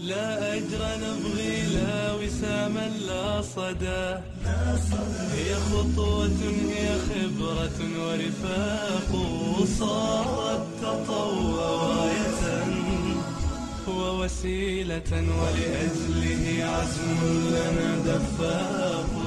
لا أجر نبغي لا وساما لا صدى هي خطوة هي خبرة ورفاق صارت تطوع راية ووسيلة ولأجله عزم لنا دفاق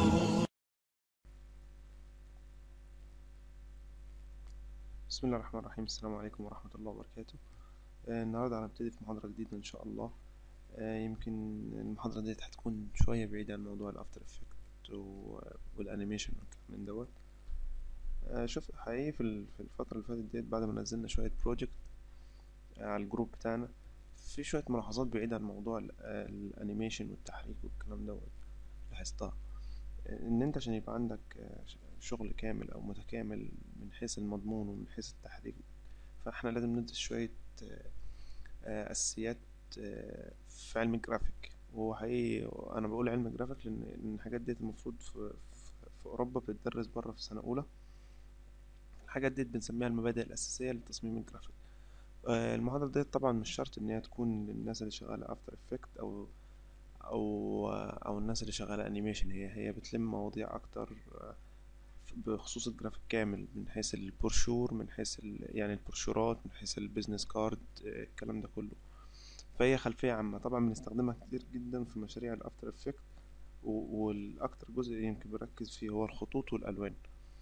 بسم الله الرحمن الرحيم السلام عليكم ورحمة الله وبركاته آه، النهاردة هنبتدي في محاضرة جديدة إن شاء الله آه، يمكن المحاضرة ديت هتكون شوية بعيدة عن موضوع الأفتر إفكت والأنيميشن والكلام من دوت آه، شوف حقيقي في ال- في الفترة اللي فاتت ديت بعد ما نزلنا شوية بروجكت على الجروب بتاعنا في شوية ملاحظات بعيدة عن موضوع ال- آه، الأنيميشن والتحريك والكلام دوت لاحظتها ان انت عشان يبقى عندك آه، ش- شغل كامل او متكامل من حيث المضمون ومن حيث التحريك فاحنا لازم ندرس شوية آه، آه، اساسيات آه، في علم الجرافيك وهو حقيقي انا بقول علم الجرافيك لان لأن الحاجات ديت المفروض في, في, في اوروبا بتدرس بره في سنة اولى الحاجات ديت بنسميها المبادئ الاساسية لتصميم الجرافيك آه، المحاضرة ديت طبعا مش شرط ان هي تكون للناس اللي شغالة افتر افكت او او او الناس اللي شغاله انيميشن هي هي بتلم مواضيع اكتر آه، بخصوص الجرافيك كامل من حيث البروشور من حيث ال يعني البروشورات من حيث البيزنس كارد آه، الكلام ده كله فهي خلفيه عامه طبعا بنستخدمها كتير جدا في مشاريع الافتر افكت والاكتر جزء يمكن بركز فيه هو الخطوط والالوان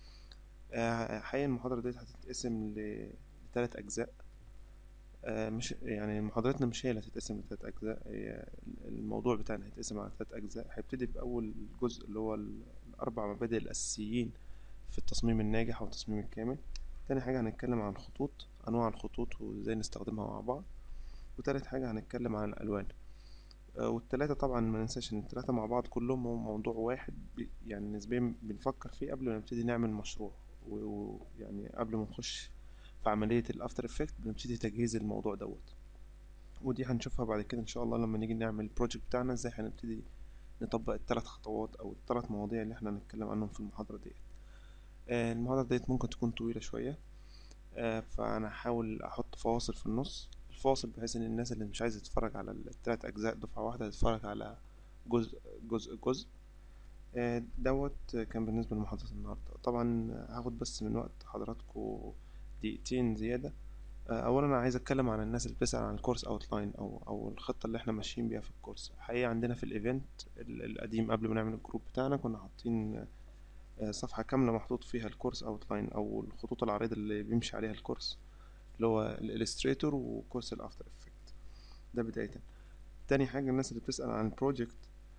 آه، حقيقة المحاضرة ديت هتتقسم ل- لتلات أجزاء آه، مش يعني محاضرتنا مش هي اللي هتتقسم لتلات أجزاء هي الموضوع بتاعنا هيتقسم على تلات أجزاء هيبتدي بأول جزء اللي هو ال- الأربع مبادئ الأساسيين في التصميم الناجح أو التصميم الكامل تاني حاجة هنتكلم عن الخطوط أنواع الخطوط وإزاي نستخدمها مع بعض وتالت حاجة هنتكلم عن الألوان آه، والتلاتة طبعا ما ننساش إن التلاتة مع بعض كلهم هو موضوع واحد بي- يعني نسبيا بنفكر فيه قبل ما نبتدي نعمل مشروع ويعني قبل ما نخش في عملية الأفتر إفكت بنبتدي تجهيز الموضوع دوت ودي هنشوفها بعد كده ان شاء الله لما نيجي نعمل البروجكت بتاعنا ازاي هنبتدي نطبق الثلاث خطوات او الثلاث مواضيع اللي احنا هنتكلم عنهم في المحاضرة ديت آه، المحاضرة ديت ممكن تكون طويلة شوية آه، فانا هحاول احط فواصل في النص الفاصل بحيث ان الناس اللي مش عايزة تتفرج على الثلاث اجزاء دفعة واحدة تتفرج على جزء جزء جزء آه، دوت كان بالنسبة لمحاضرة النهاردة طبعا هاخد بس من وقت حضراتكم دقيقتين زيادة آه، اولا انا عايز اتكلم عن الناس اللي بتسال عن الكورس اوتلاين او او الخطه اللي احنا ماشيين بيها في الكورس حقيقه عندنا في الايفنت ال- القديم قبل ما نعمل الجروب بتاعنا كنا حاطين آه، صفحه كامله محطوط فيها الكورس اوتلاين او الخطوط العريضه اللي بيمشي عليها الكورس اللي هو الالستريتور وكورس الافتر افكت ده بدايه تاني حاجه الناس اللي بتسال عن البروجكت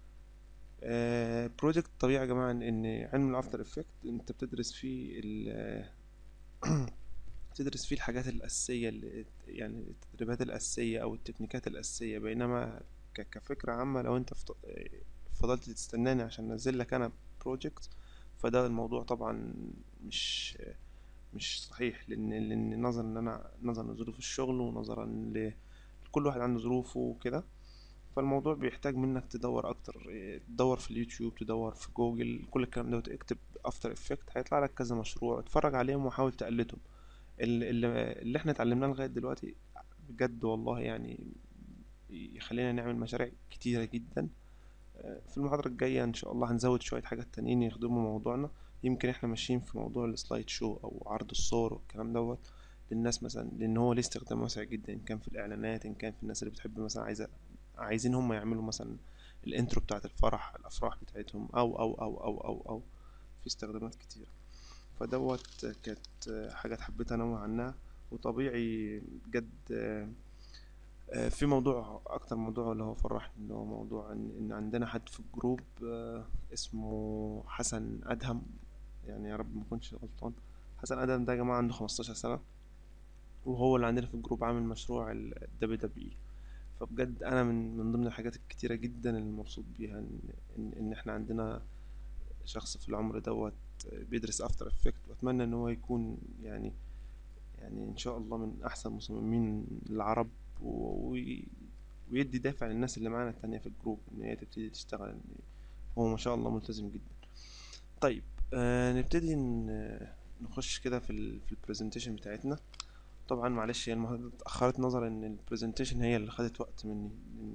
بروجكت طبيعي يا جماعه ان علم الافتر افكت انت بتدرس فيه ال تدرس فيه الحاجات الأساسية اللي يعني التدريبات الأساسية أو التكنيكات الأساسية بينما ك- كفكرة عامة لو أنت فت- فضلت تستناني عشان أنزل لك أنا بروجكت فده الموضوع طبعا مش مش صحيح لأن لأن نظرا إن أنا نظرا لظروف الشغل ونظرا ل كل واحد عنده ظروفه وكده فالموضوع بيحتاج منك تدور أكتر إيه، تدور في اليوتيوب تدور في جوجل كل الكلام ده وتكتب افتر افكت هيطلع لك كذا مشروع اتفرج عليهم وحاول تقلدهم اللي, اللي اللي احنا اتعلمناه لغاية دلوقتي بجد والله يعني يخلينا نعمل مشاريع كتيرة جدا آه، في المحاضرة الجاية ان شاء الله هنزود شوية حاجات تانيين يخدموا موضوعنا يمكن احنا ماشيين في موضوع السلايد شو او عرض الصور والكلام دوت للناس مثلا لان هو ليه استخدام واسع جدا ان كان في الاعلانات ان كان في الناس اللي بتحب مثلا عايزة عايزين هم يعملوا مثلا الانترو بتاعت الفرح الافراح بتاعتهم او او او او او او في استخدامات كتيرة فدوت كانت حاجات حبيت انوه عنها وطبيعي بجد آه، آه، في موضوع اكتر موضوع اللي هو فرحني اللي هو موضوع ان إن عندنا حد في الجروب آه، اسمه حسن ادهم يعني يا رب ما اكونش غلطان حسن ادهم ده يا جماعه عنده 15 سنه وهو اللي عندنا في الجروب عامل مشروع الدبليو دبليو فبجد انا من من ضمن الحاجات الكتيره جدا اللي مبسوط بيها ان ان, إن احنا عندنا شخص في العمر دوت بيدرس افتر افكت واتمنى ان هو يكون يعني يعني ان شاء الله من احسن مصممين العرب و- وي- ويدي دافع للناس اللي معانا التانية في الجروب ان هي تبتدي تشتغل إن هو ما شاء الله ملتزم جدا طيب آه نبتدي ن- نخش كده في ال في البرزنتيشن بتاعتنا طبعا معلش هي المحاضرة اتأخرت نظرا ان البرزنتيشن هي اللي خدت وقت مني من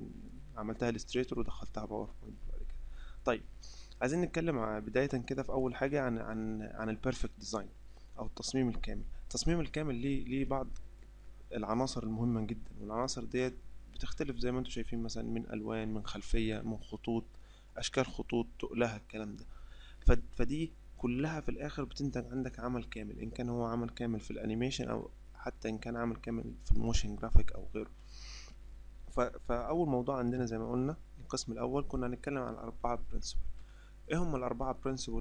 عملتها الستريتور ودخلتها باوربوينت بعد كده طيب عايزين نتكلم ع- بداية كده في أول حاجة عن عن عن البيرفكت ديزاين أو التصميم الكامل التصميم الكامل ليه ليه بعض العناصر المهمة جدا والعناصر ديت بتختلف زي ما انتم شايفين مثلا من ألوان من خلفية من خطوط أشكال خطوط تقلها الكلام ده ف- فدي كلها في الآخر بتنتج عندك عمل كامل إن كان هو عمل كامل في الأنيميشن أو حتى إن كان عمل كامل في الموشن جرافيك أو غيره ف- فأول موضوع عندنا زي ما قلنا القسم الأول كنا هنتكلم عن الأربعة برنسبل إيه هم الأربعة برنسبل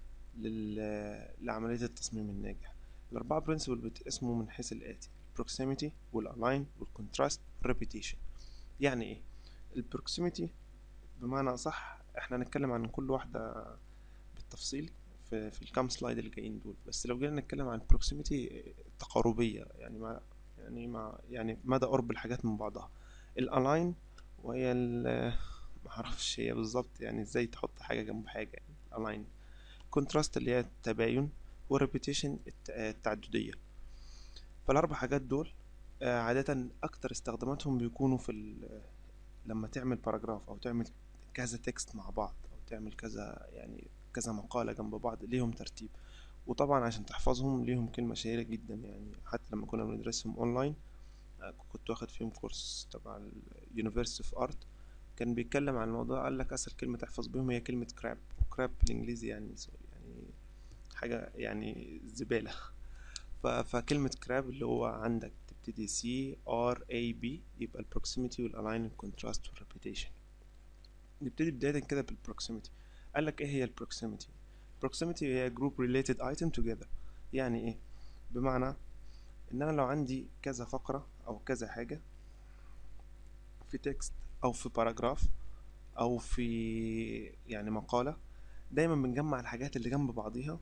لعملية التصميم الناجح الأربعة برنسبل بتقسموا من حيث الآتي البروكسيميتي والألاين والكونتراست والريبيتيشن يعني إيه البروكسيميتي بمعنى صح احنا هنتكلم عن كل واحدة بالتفصيل في, في الكام سلايد اللي جايين دول بس لو جينا نتكلم عن البروكسيميتي تقاربية يعني ما يعني ما يعني مدى قرب الحاجات من بعضها الالاين وهي ال معرفش هي بالظبط يعني ازاي تحط حاجة جنب حاجة يعني الاين كونتراست اللي هي التباين والريبيتيشن التعددية فالأربع حاجات دول آه، عادة أكتر استخداماتهم بيكونوا في ال- لما تعمل باراجراف أو تعمل كذا تكست مع بعض أو تعمل كذا يعني كذا مقالة جنب بعض ليهم ترتيب وطبعا عشان تحفظهم ليهم كلمة شهيرة جدا يعني حتى لما كنا بندرسهم أونلاين آه، كنت واخد فيهم كورس تبع ال University of Art كان بيتكلم عن الموضوع قال لك أسهل كلمة تحفظ بيهم هي كلمة كراب كراب بالإنجليزي يعني سوري يعني حاجة يعني زبالة ف- فكلمة كراب اللي هو عندك تبتدي C R A B يبقى البروكسيميتي والالاين الكونتراست والريبيتيشن نبتدي بداية كده بالبروكسيميتي قال لك ايه هي البروكسيميتي البروكسيميتي هي group related item together يعني ايه بمعنى ان انا لو عندي كذا فقرة او كذا حاجة في تكست او في باراجراف او في يعني مقالة دايما بنجمع الحاجات اللي جنب بعضيها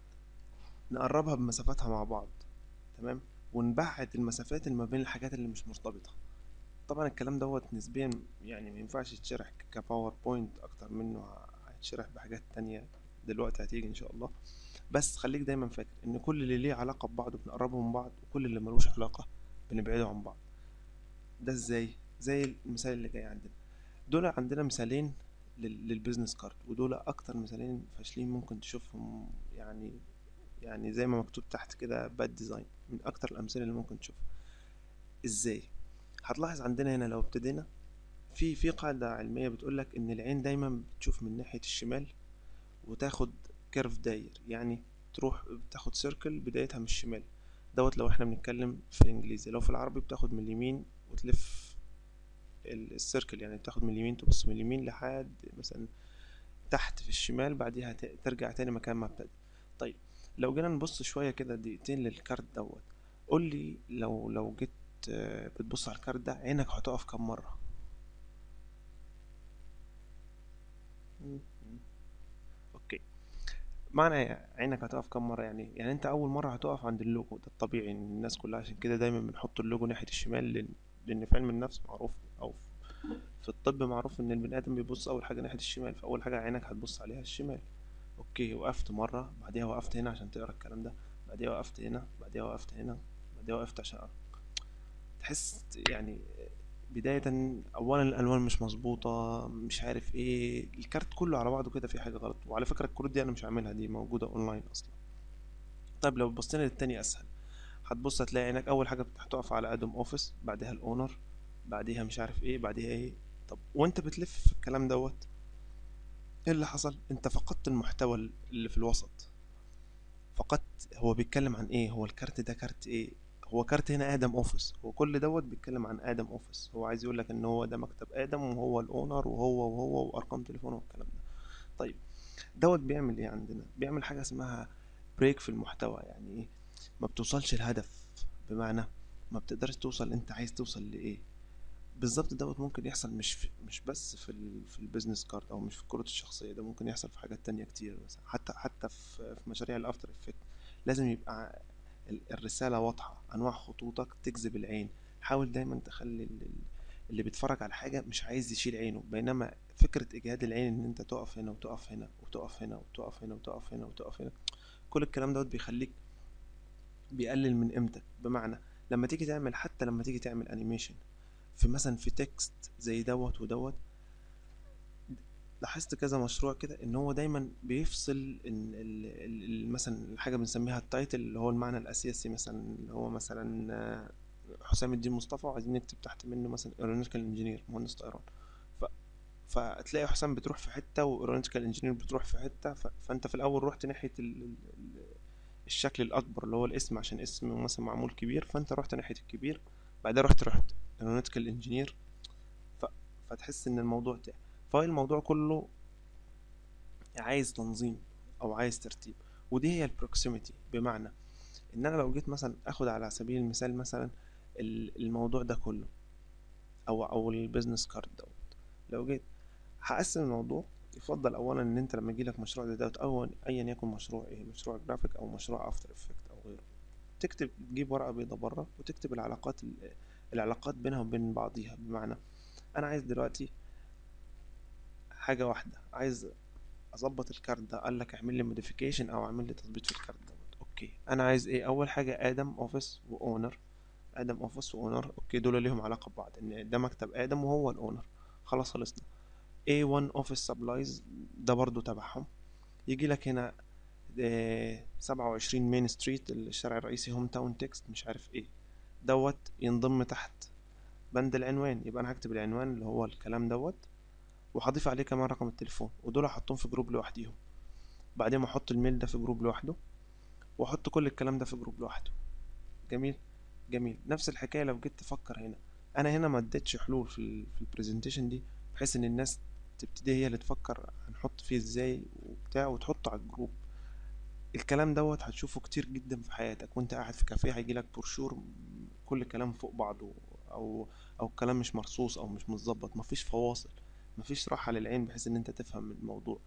نقربها بمسافاتها مع بعض تمام ونبعد المسافات اللي ما بين الحاجات اللي مش مرتبطة طبعا الكلام دوت نسبيا يعني ما ينفعش يتشرح كباوربوينت اكتر منه هيتشرح بحاجات تانية دلوقتي هتيجي ان شاء الله بس خليك دايما فاكر ان كل اللي ليه علاقة ببعضه بنقربه من بعض وكل اللي ملوش علاقة بنبعده عن بعض ده ازاي زي المثال اللي جاي عندنا دول عندنا مثالين لل- للبيزنس كارد ودول اكتر مثالين فاشلين ممكن تشوفهم يعني يعني زي ما مكتوب تحت كده باد ديزاين من اكتر الامثله اللي ممكن تشوفها ازاي هتلاحظ عندنا هنا لو ابتدينا في في قاعده علميه بتقول لك ان العين دايما بتشوف من ناحيه الشمال وتاخد كيرف داير يعني تروح بتاخد سيركل بدايتها من الشمال دوت لو احنا بنتكلم في الانجليزي لو في العربي بتاخد من اليمين وتلف ال- السيركل يعني بتاخد من اليمين تبص من اليمين لحد مثلا تحت في الشمال بعديها ت- ترجع تاني مكان ما ابتدى طيب لو جينا نبص شويه كده دقيقتين للكارت دوت قول لي لو لو جيت آه، بتبص على الكارت ده عينك هتقف كام مره مم. اوكي معنى عينك هتقف كام مره يعني يعني انت اول مره هتقف عند اللوجو ده الطبيعي ان الناس كلها عشان كده دايما بنحط اللوجو ناحيه الشمال لان لان في علم النفس معروف او في الطب معروف ان البني ادم بيبص اول حاجه ناحيه الشمال فاول حاجه عينك هتبص عليها الشمال اوكي وقفت مره بعديها وقفت هنا عشان تقرا الكلام ده بعديها وقفت هنا بعديها وقفت هنا بعديها وقفت عشان اقرا تحس يعني بداية أولا الألوان مش مظبوطة مش عارف ايه الكارت كله على بعضه كده في حاجة غلط وعلى فكرة الكروت دي أنا مش عاملها دي موجودة أونلاين أصلا طيب لو بصينا للتاني أسهل هتبص هتلاقي عينك أول حاجة هتقف على أدوم أوفيس بعدها الأونر بعديها مش عارف ايه بعديها ايه طب وانت بتلف في الكلام دوت ايه اللي حصل انت فقدت المحتوى اللي في الوسط فقدت هو بيتكلم عن ايه هو الكارت ده كارت ايه هو كارت هنا ادم اوفيس هو كل دوت بيتكلم عن ادم اوفيس هو عايز يقول لك ان هو ده مكتب ادم وهو الاونر وهو وهو وارقام تليفونه والكلام ده طيب دوت بيعمل ايه عندنا بيعمل حاجه اسمها بريك في المحتوى يعني ايه ما بتوصلش الهدف بمعنى ما بتقدرش توصل انت عايز توصل لايه بالظبط دوت ممكن يحصل مش في مش بس في ال في البيزنس كارد او مش في الكروت الشخصيه ده ممكن يحصل في حاجات تانية كتير مثلا حتى حتى في في مشاريع الافتر افكت لازم يبقى ال- الرساله واضحه انواع خطوطك تجذب العين حاول دايما تخلي ال- ال- اللي بيتفرج على حاجه مش عايز يشيل عينه بينما فكره اجهاد العين ان انت تقف هنا وتقف هنا وتقف هنا وتقف هنا وتقف هنا وتقف هنا كل الكلام دوت بيخليك بيقلل من قيمتك بمعنى لما تيجي تعمل حتى لما تيجي تعمل انيميشن في مثلا في تكست زي دوت ودوت لاحظت كذا مشروع كده ان هو دايما بيفصل إن ال ال ال مثلا الحاجه بنسميها التايتل اللي هو المعنى الاساسي مثلا اللي هو مثلا آه، حسام الدين مصطفى وعايزين نكتب تحت منه مثلا ايرونيكال انجينير مهندس طيران ف... فتلاقي حسام بتروح في حته وايرونيكال انجينير بتروح في حته ف... فانت في الاول رحت ناحيه ال... ال... ال- الشكل الاكبر اللي هو الاسم عشان اسم مثلا معمول كبير فانت رحت ناحيه الكبير بعدين رحت رحت ايرونيكال انجينير ف... فتحس ان الموضوع تاه فهو الموضوع كله عايز تنظيم او عايز ترتيب ودي هي البروكسيميتي بمعنى ان انا لو جيت مثلا اخد على سبيل المثال مثلا ال- الموضوع ده كله او او البيزنس كارد دوت لو جيت هقسم الموضوع يفضل اولا ان انت لما يجيلك مشروع زي دوت او ايا يكن مشروع ايه مشروع جرافيك او مشروع افتر افكت او غيره تكتب تجيب ورقه بيضاء بره وتكتب العلاقات ال- العلاقات بينها وبين بعضيها بمعنى انا عايز دلوقتي حاجه واحده عايز اظبط الكارت ده قال لك اعمل لي موديفيكيشن او اعمل لي تظبيط في الكارت دوت اوكي انا عايز ايه اول حاجه ادم اوفيس واونر ادم اوفيس واونر اوكي دول ليهم علاقه ببعض ان ده مكتب ادم وهو الاونر خلاص خلصنا A1 Office Supplies ده برضو تبعهم يجي لك هنا سبعة وعشرين مين ستريت الشارع الرئيسي هوم تاون تكست مش عارف ايه دوت ينضم تحت بند العنوان يبقى انا هكتب العنوان اللي هو الكلام دوت وهضيف عليه كمان رقم التليفون ودول هحطهم في جروب لوحديهم بعدين احط الميل ده في جروب لوحده واحط كل الكلام ده في جروب لوحده جميل جميل نفس الحكايه لو جيت تفكر هنا انا هنا ما اديتش حلول في ال في البرزنتيشن دي بحيث ان الناس تبتدي هي اللي تفكر هنحط فيه ازاي وبتاع وتحطه على الجروب الكلام دوت هتشوفه كتير جدا في حياتك وانت قاعد في كافيه هيجيلك بروشور كل كلام فوق بعضه او او كلام مش مرصوص او مش متظبط مفيش فواصل مفيش راحة للعين بحيث ان انت تفهم الموضوع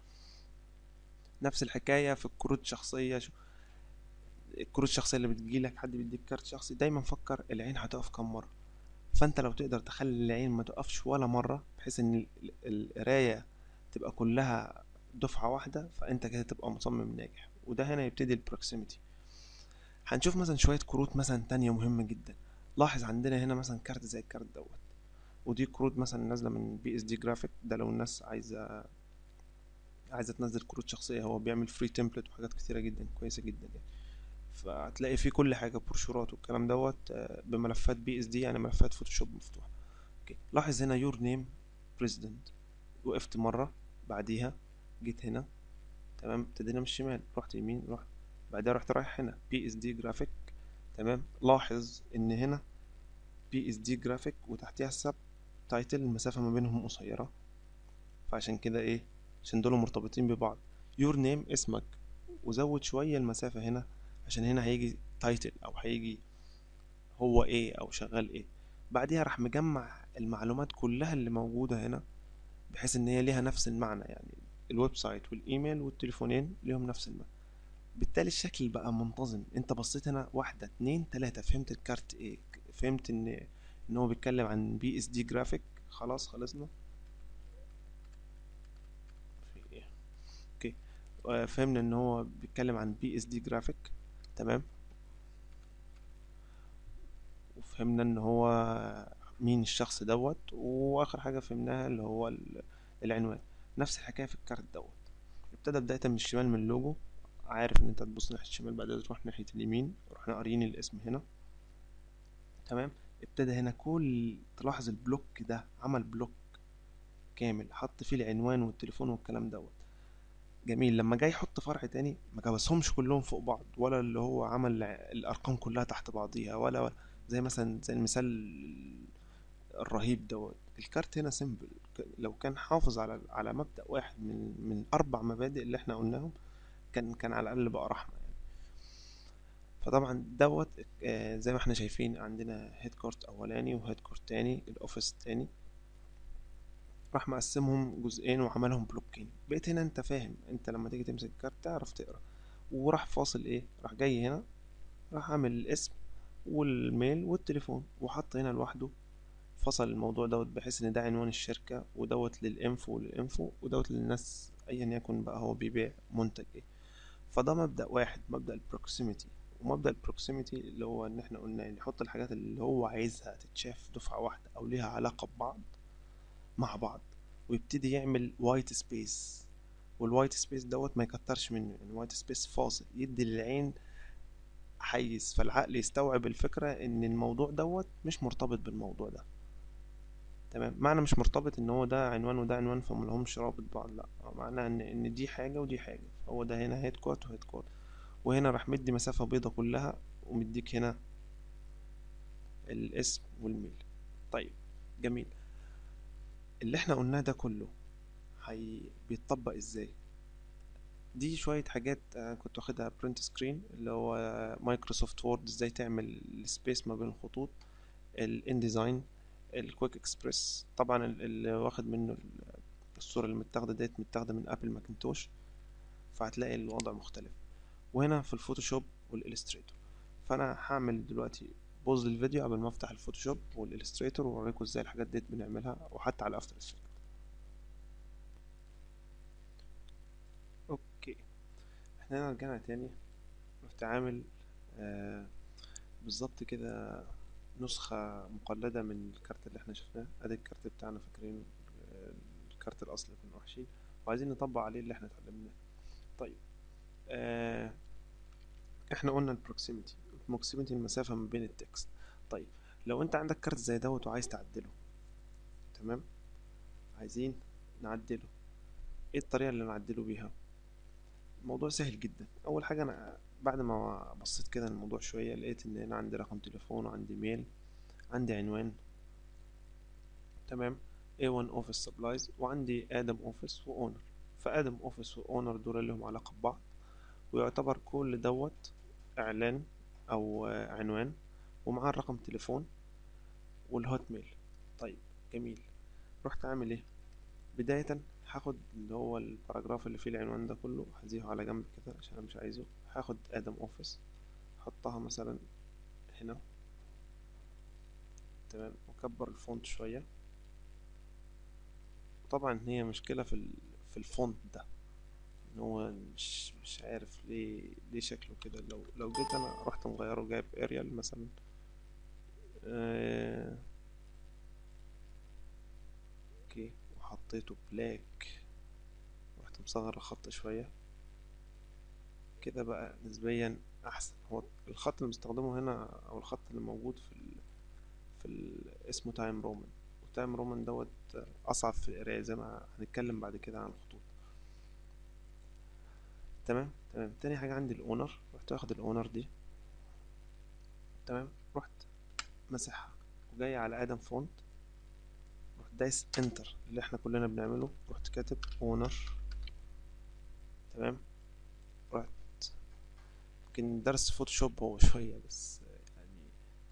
نفس الحكاية في الكروت الشخصية شو الكروت الشخصية اللي بتجيلك حد بيديك كارت شخصي دايما فكر العين هتقف كم مرة فانت لو تقدر تخلي العين ما تقفش ولا مرة بحيث ان ال- ال- القراية تبقى كلها دفعة واحدة فانت كده تبقى مصمم ناجح وده هنا يبتدي البروكسيميتي هنشوف مثلا شوية كروت مثلا تانية مهمة جدا لاحظ عندنا هنا مثلا كارت زي الكارت دوت ودي كروت مثلا نازلة من بي اس دي جرافيك ده لو الناس عايزة عايزة تنزل كروت شخصية هو بيعمل فري تمبلت وحاجات كتيرة جدا كويسة جدا يعني فهتلاقي فيه كل حاجة بروشورات والكلام دوت آه، بملفات بي اس دي يعني ملفات فوتوشوب مفتوحة اوكي لاحظ هنا يور نيم بريزيدنت وقفت مرة بعديها جيت هنا تمام ابتدينا من الشمال رحت يمين رحت بعدها رحت رايح هنا بي اس دي جرافيك تمام لاحظ ان هنا بي اس دي جرافيك وتحتيها السب تايتل المسافة ما بينهم قصيرة فعشان كده ايه عشان دول مرتبطين ببعض يور نيم اسمك وزود شوية المسافة هنا عشان هنا هيجي تايتل او هيجي هو ايه او شغال ايه بعديها راح مجمع المعلومات كلها اللي موجودة هنا بحيث ان هي ليها نفس المعنى يعني الويب سايت والايميل والتليفونين ليهم نفس المعنى بالتالي الشكل بقى منتظم انت بصيت هنا واحدة اتنين تلاتة فهمت الكارت ايه فهمت ان ان هو بيتكلم عن بي اس دي جرافيك خلاص خلصنا في ايه اوكي آه، فهمنا ان هو بيتكلم عن بي اس دي جرافيك تمام وفهمنا ان هو مين الشخص دوت واخر حاجة فهمناها اللي هو ال- العنوان نفس الحكاية في الكارت دوت ابتدى بداية من الشمال من اللوجو عارف ان انت تبص ناحية الشمال بعدين تروح ناحية اليمين رحنا قاريين الاسم هنا تمام ابتدى هنا كل تلاحظ البلوك ده عمل بلوك كامل حط فيه العنوان والتليفون والكلام دوت جميل لما جاي يحط فرع تاني ما جابسهمش كلهم فوق بعض ولا اللي هو عمل الارقام كلها تحت بعضيها ولا, ولا زي مثلا زي المثال الرهيب دوت الكارت هنا سيمبل لو كان حافظ على على مبدأ واحد من من اربع مبادئ اللي احنا قلناهم كان كان على الاقل بقى رحمة يعني فطبعا دوت آه، زي ما احنا شايفين عندنا هيد كورت اولاني وهيد كورت تاني الاوفيس تاني راح مقسمهم جزئين وعملهم بلوكين بقيت هنا انت فاهم انت لما تيجي تمسك الكارت تعرف تقرا وراح فاصل ايه راح جاي هنا راح عامل الاسم والميل والتليفون وحط هنا لوحده فصل الموضوع دوت بحيث ان ده عنوان الشركة ودوت للانفو وللانفو ودوت للناس ايا يكن بقى هو بيبيع منتج ايه فده مبدأ واحد مبدأ البروكسيميتي ومبدأ البروكسيميتي اللي هو ان احنا قلنا ان يحط الحاجات اللي هو عايزها تتشاف دفعة واحدة او ليها علاقة ببعض مع بعض ويبتدي يعمل وايت سبيس والوايت سبيس دوت ما يكترش منه يعني وايت سبيس فاصل يدي للعين حيز فالعقل يستوعب الفكرة ان الموضوع دوت مش مرتبط بالموضوع ده تمام معنى مش مرتبط ان هو ده عنوان وده عنوان فملهمش رابط بعض لا معنى ان ان دي حاجة ودي حاجة هو ده هنا هيد كوت وهيد كوت وهنا راح مدي مسافة بيضة كلها ومديك هنا الاسم والميل طيب جميل اللي احنا قلناه ده كله هي بيتطبق ازاي دي شوية حاجات آه، كنت واخدها برنت سكرين اللي هو مايكروسوفت وورد ازاي تعمل السبيس ما بين الخطوط الانديزاين الكويك اكسبريس طبعا ال- اللي واخد منه ال- الصورة اللي متاخدة ديت متاخدة من ابل ماكنتوش فهتلاقي الوضع مختلف وهنا في الفوتوشوب والإليستريتور فانا هعمل دلوقتي بوز للفيديو قبل ما افتح الفوتوشوب والإليستريتور واوريكم ازاي الحاجات ديت بنعملها وحتى على الافتر افكت اوكي احنا هنا رجعنا تاني رحت عامل آه بالظبط كده نسخة مقلدة من الكارت اللي احنا شفناه ادي الكارت بتاعنا فاكرين آه، الكارت الاصلي كنا وحشين وعايزين نطبق عليه اللي احنا اتعلمناه طيب آه احنا قلنا البروكسيميتي البروكسيميتي المسافة ما بين التكست طيب لو انت عندك كارت زي دوت وعايز تعدله تمام عايزين نعدله ايه الطريقة اللي نعدله بيها الموضوع سهل جدا اول حاجة انا بعد ما بصيت كده الموضوع شوية لقيت ان هنا عندي رقم تليفون وعندي ميل عندي عنوان تمام A1 Office Supplies وعندي آدم Office وأونر فآدم Office وأونر دول لهم علاقة ببعض ويعتبر كل دوت إعلان أو آه، عنوان ومعاه رقم تليفون والهوت ميل طيب جميل رحت عامل ايه بداية هاخد اللي هو الباراجراف اللي فيه العنوان ده كله هزيه على جنب كده عشان انا مش عايزه هاخد ادم اوفيس احطها مثلا هنا تمام واكبر الفونت شوية طبعا هي مشكلة في ال... في الفونت ده ان هو مش مش عارف ليه ليه شكله كده لو لو جيت انا رحت مغيره جايب اريال مثلا آه... اوكي وحطيته بلاك رحت مصغر الخط شوية كده بقى نسبيا احسن هو الخط اللي مستخدمه هنا او الخط اللي موجود في ال... في ال... اسمه تايم رومان وتايم رومان دوت اصعب في القراية زي ما هنتكلم بعد كده عن الخطوط تمام تمام تاني حاجة عندي الاونر رحت واخد الاونر دي تمام رحت مسحها وجاي على ادم فونت رحت دايس انتر اللي احنا كلنا بنعمله رحت كاتب اونر تمام رحت يمكن درس فوتوشوب هو شوية بس يعني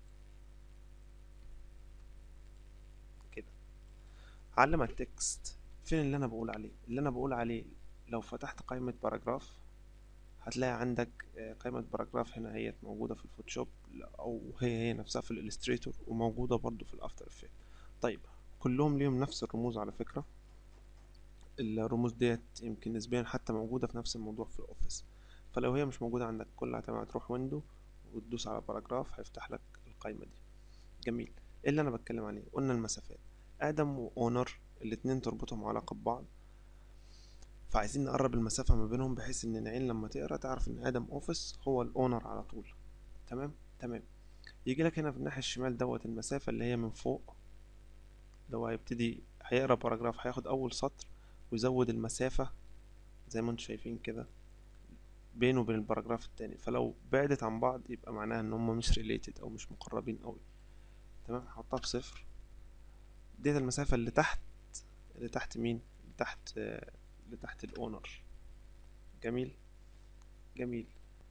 كده علم على التكست فين اللي انا بقول عليه اللي انا بقول عليه لو فتحت قائمة باراجراف هتلاقي عندك آه، قائمة باراجراف هنا هي موجودة في الفوتوشوب او هي هي نفسها في الالستريتور وموجودة برضو في الافتر افكت طيب كلهم ليهم نفس الرموز على فكرة الرموز ديت يمكن نسبيا حتى موجودة في نفس الموضوع في الأوفيس فلو هي مش موجودة عندك كلها تمام هتروح ويندو وتدوس على باراجراف هيفتح لك القايمة دي جميل ايه اللي انا بتكلم عليه قلنا المسافات ادم واونر الاتنين تربطهم علاقة ببعض فعايزين نقرب المسافة ما بينهم بحيث ان العين لما تقرا تعرف ان ادم اوفيس هو الاونر على طول تمام تمام يجي لك هنا في الناحية الشمال دوت المسافة اللي هي من فوق اللي هو هيبتدي هيقرا باراجراف هياخد اول سطر ويزود المسافة زي ما انتم شايفين كده بينه وبين الباراجراف التاني فلو بعدت عن بعض يبقى معناها ان هما مش ريليتد او مش مقربين قوي تمام هحطها بصفر ديت المسافة اللي تحت اللي تحت مين اللي تحت آه، اللي تحت الاونر جميل جميل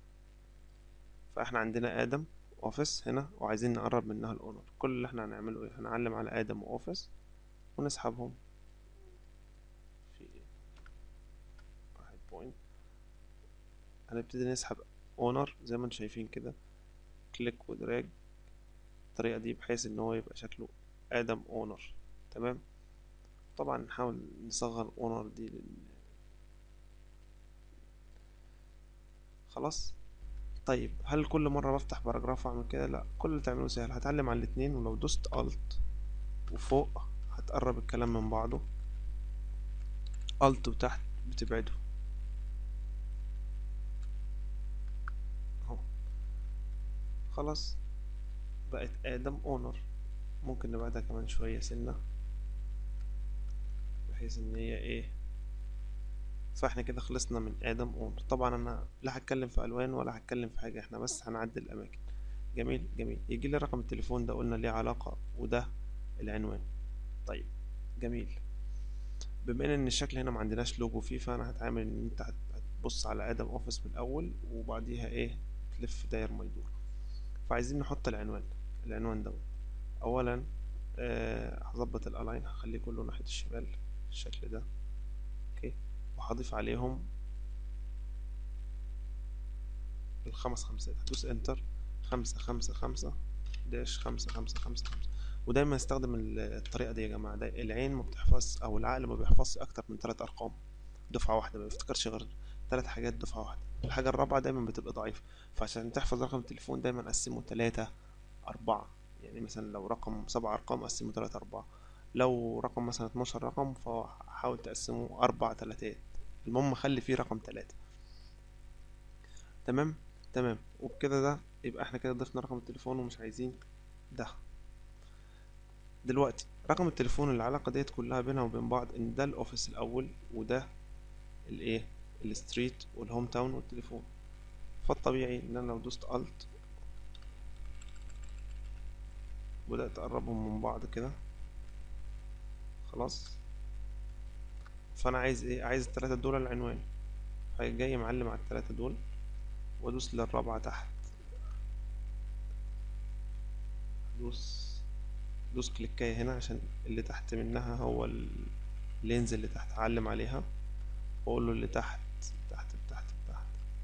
فاحنا عندنا ادم اوفيس هنا وعايزين نقرب منها الاونر كل اللي احنا هنعمله ايه هنعلم على ادم واوفيس ونسحبهم في واحد بوينت هنبتدي نسحب اونر زي ما انتم شايفين كده كليك ودراج الطريقة دي بحيث ان هو يبقى شكله ادم اونر تمام طبعا نحاول نصغر اونر دي لل... خلاص طيب هل كل مرة بفتح باراجراف واعمل كده لا كل اللي تعمله سهل هتعلم على الاتنين ولو دوست الت وفوق هتقرب الكلام من بعضه الت وتحت بتبعده اهو خلاص بقت ادم اونر ممكن نبعدها كمان شوية سنة بحيث ان هي ايه فاحنا كده خلصنا من ادم اونر طبعا انا لا هتكلم في الوان ولا هتكلم في حاجة احنا بس هنعدل الاماكن جميل جميل يجي لي رقم التليفون ده قلنا ليه علاقة وده العنوان طيب جميل بما ان الشكل هنا ما عندناش لوجو فيه فانا هتعامل ان انت هت- هتبص على ادم اوفيس من الاول وبعديها ايه تلف داير ما يدور فعايزين نحط العنوان العنوان دوت اولا آه، هظبط الالاين هخليه كله ناحية الشمال الشكل ده اوكي وهضيف عليهم الخمس خمسات هدوس انتر خمسة خمسة خمسة داش خمسة خمسة خمسة خمسة ودايما استخدم ال- الطريقة دي يا جماعة ده العين ما بتحفظ أو العقل ما بيحفظش أكتر من ثلاث أرقام دفعة واحدة ما بيفتكرش غير ثلاث حاجات دفعة واحدة الحاجة الرابعة دايما بتبقى ضعيفة فعشان تحفظ رقم التليفون دايما قسمه تلاتة أربعة يعني مثلا لو رقم سبع أرقام قسمه تلاتة أربعة لو رقم مثلا اتناشر رقم فحاول تقسمه أربع تلاتات المهم خلي فيه رقم تلاتة تمام تمام وبكده ده يبقى احنا كده ضفنا رقم التليفون ومش عايزين ده دلوقتي رقم التليفون العلاقة ديت كلها بينها وبين بعض ان ده الاوفيس الاول وده الايه الستريت والهوم تاون والتليفون فالطبيعي ان انا لو دوست الت بدأت اقربهم من بعض كده خلاص فانا عايز ايه عايز التلاتة دول العنوان فجاي معلم على التلاتة دول وادوس للرابعة تحت دوس دوس كليكاية هنا عشان اللي تحت منها هو ال- اللي ينزل اللي تحت هعلم عليها واقول له اللي تحت تحت تحت تحت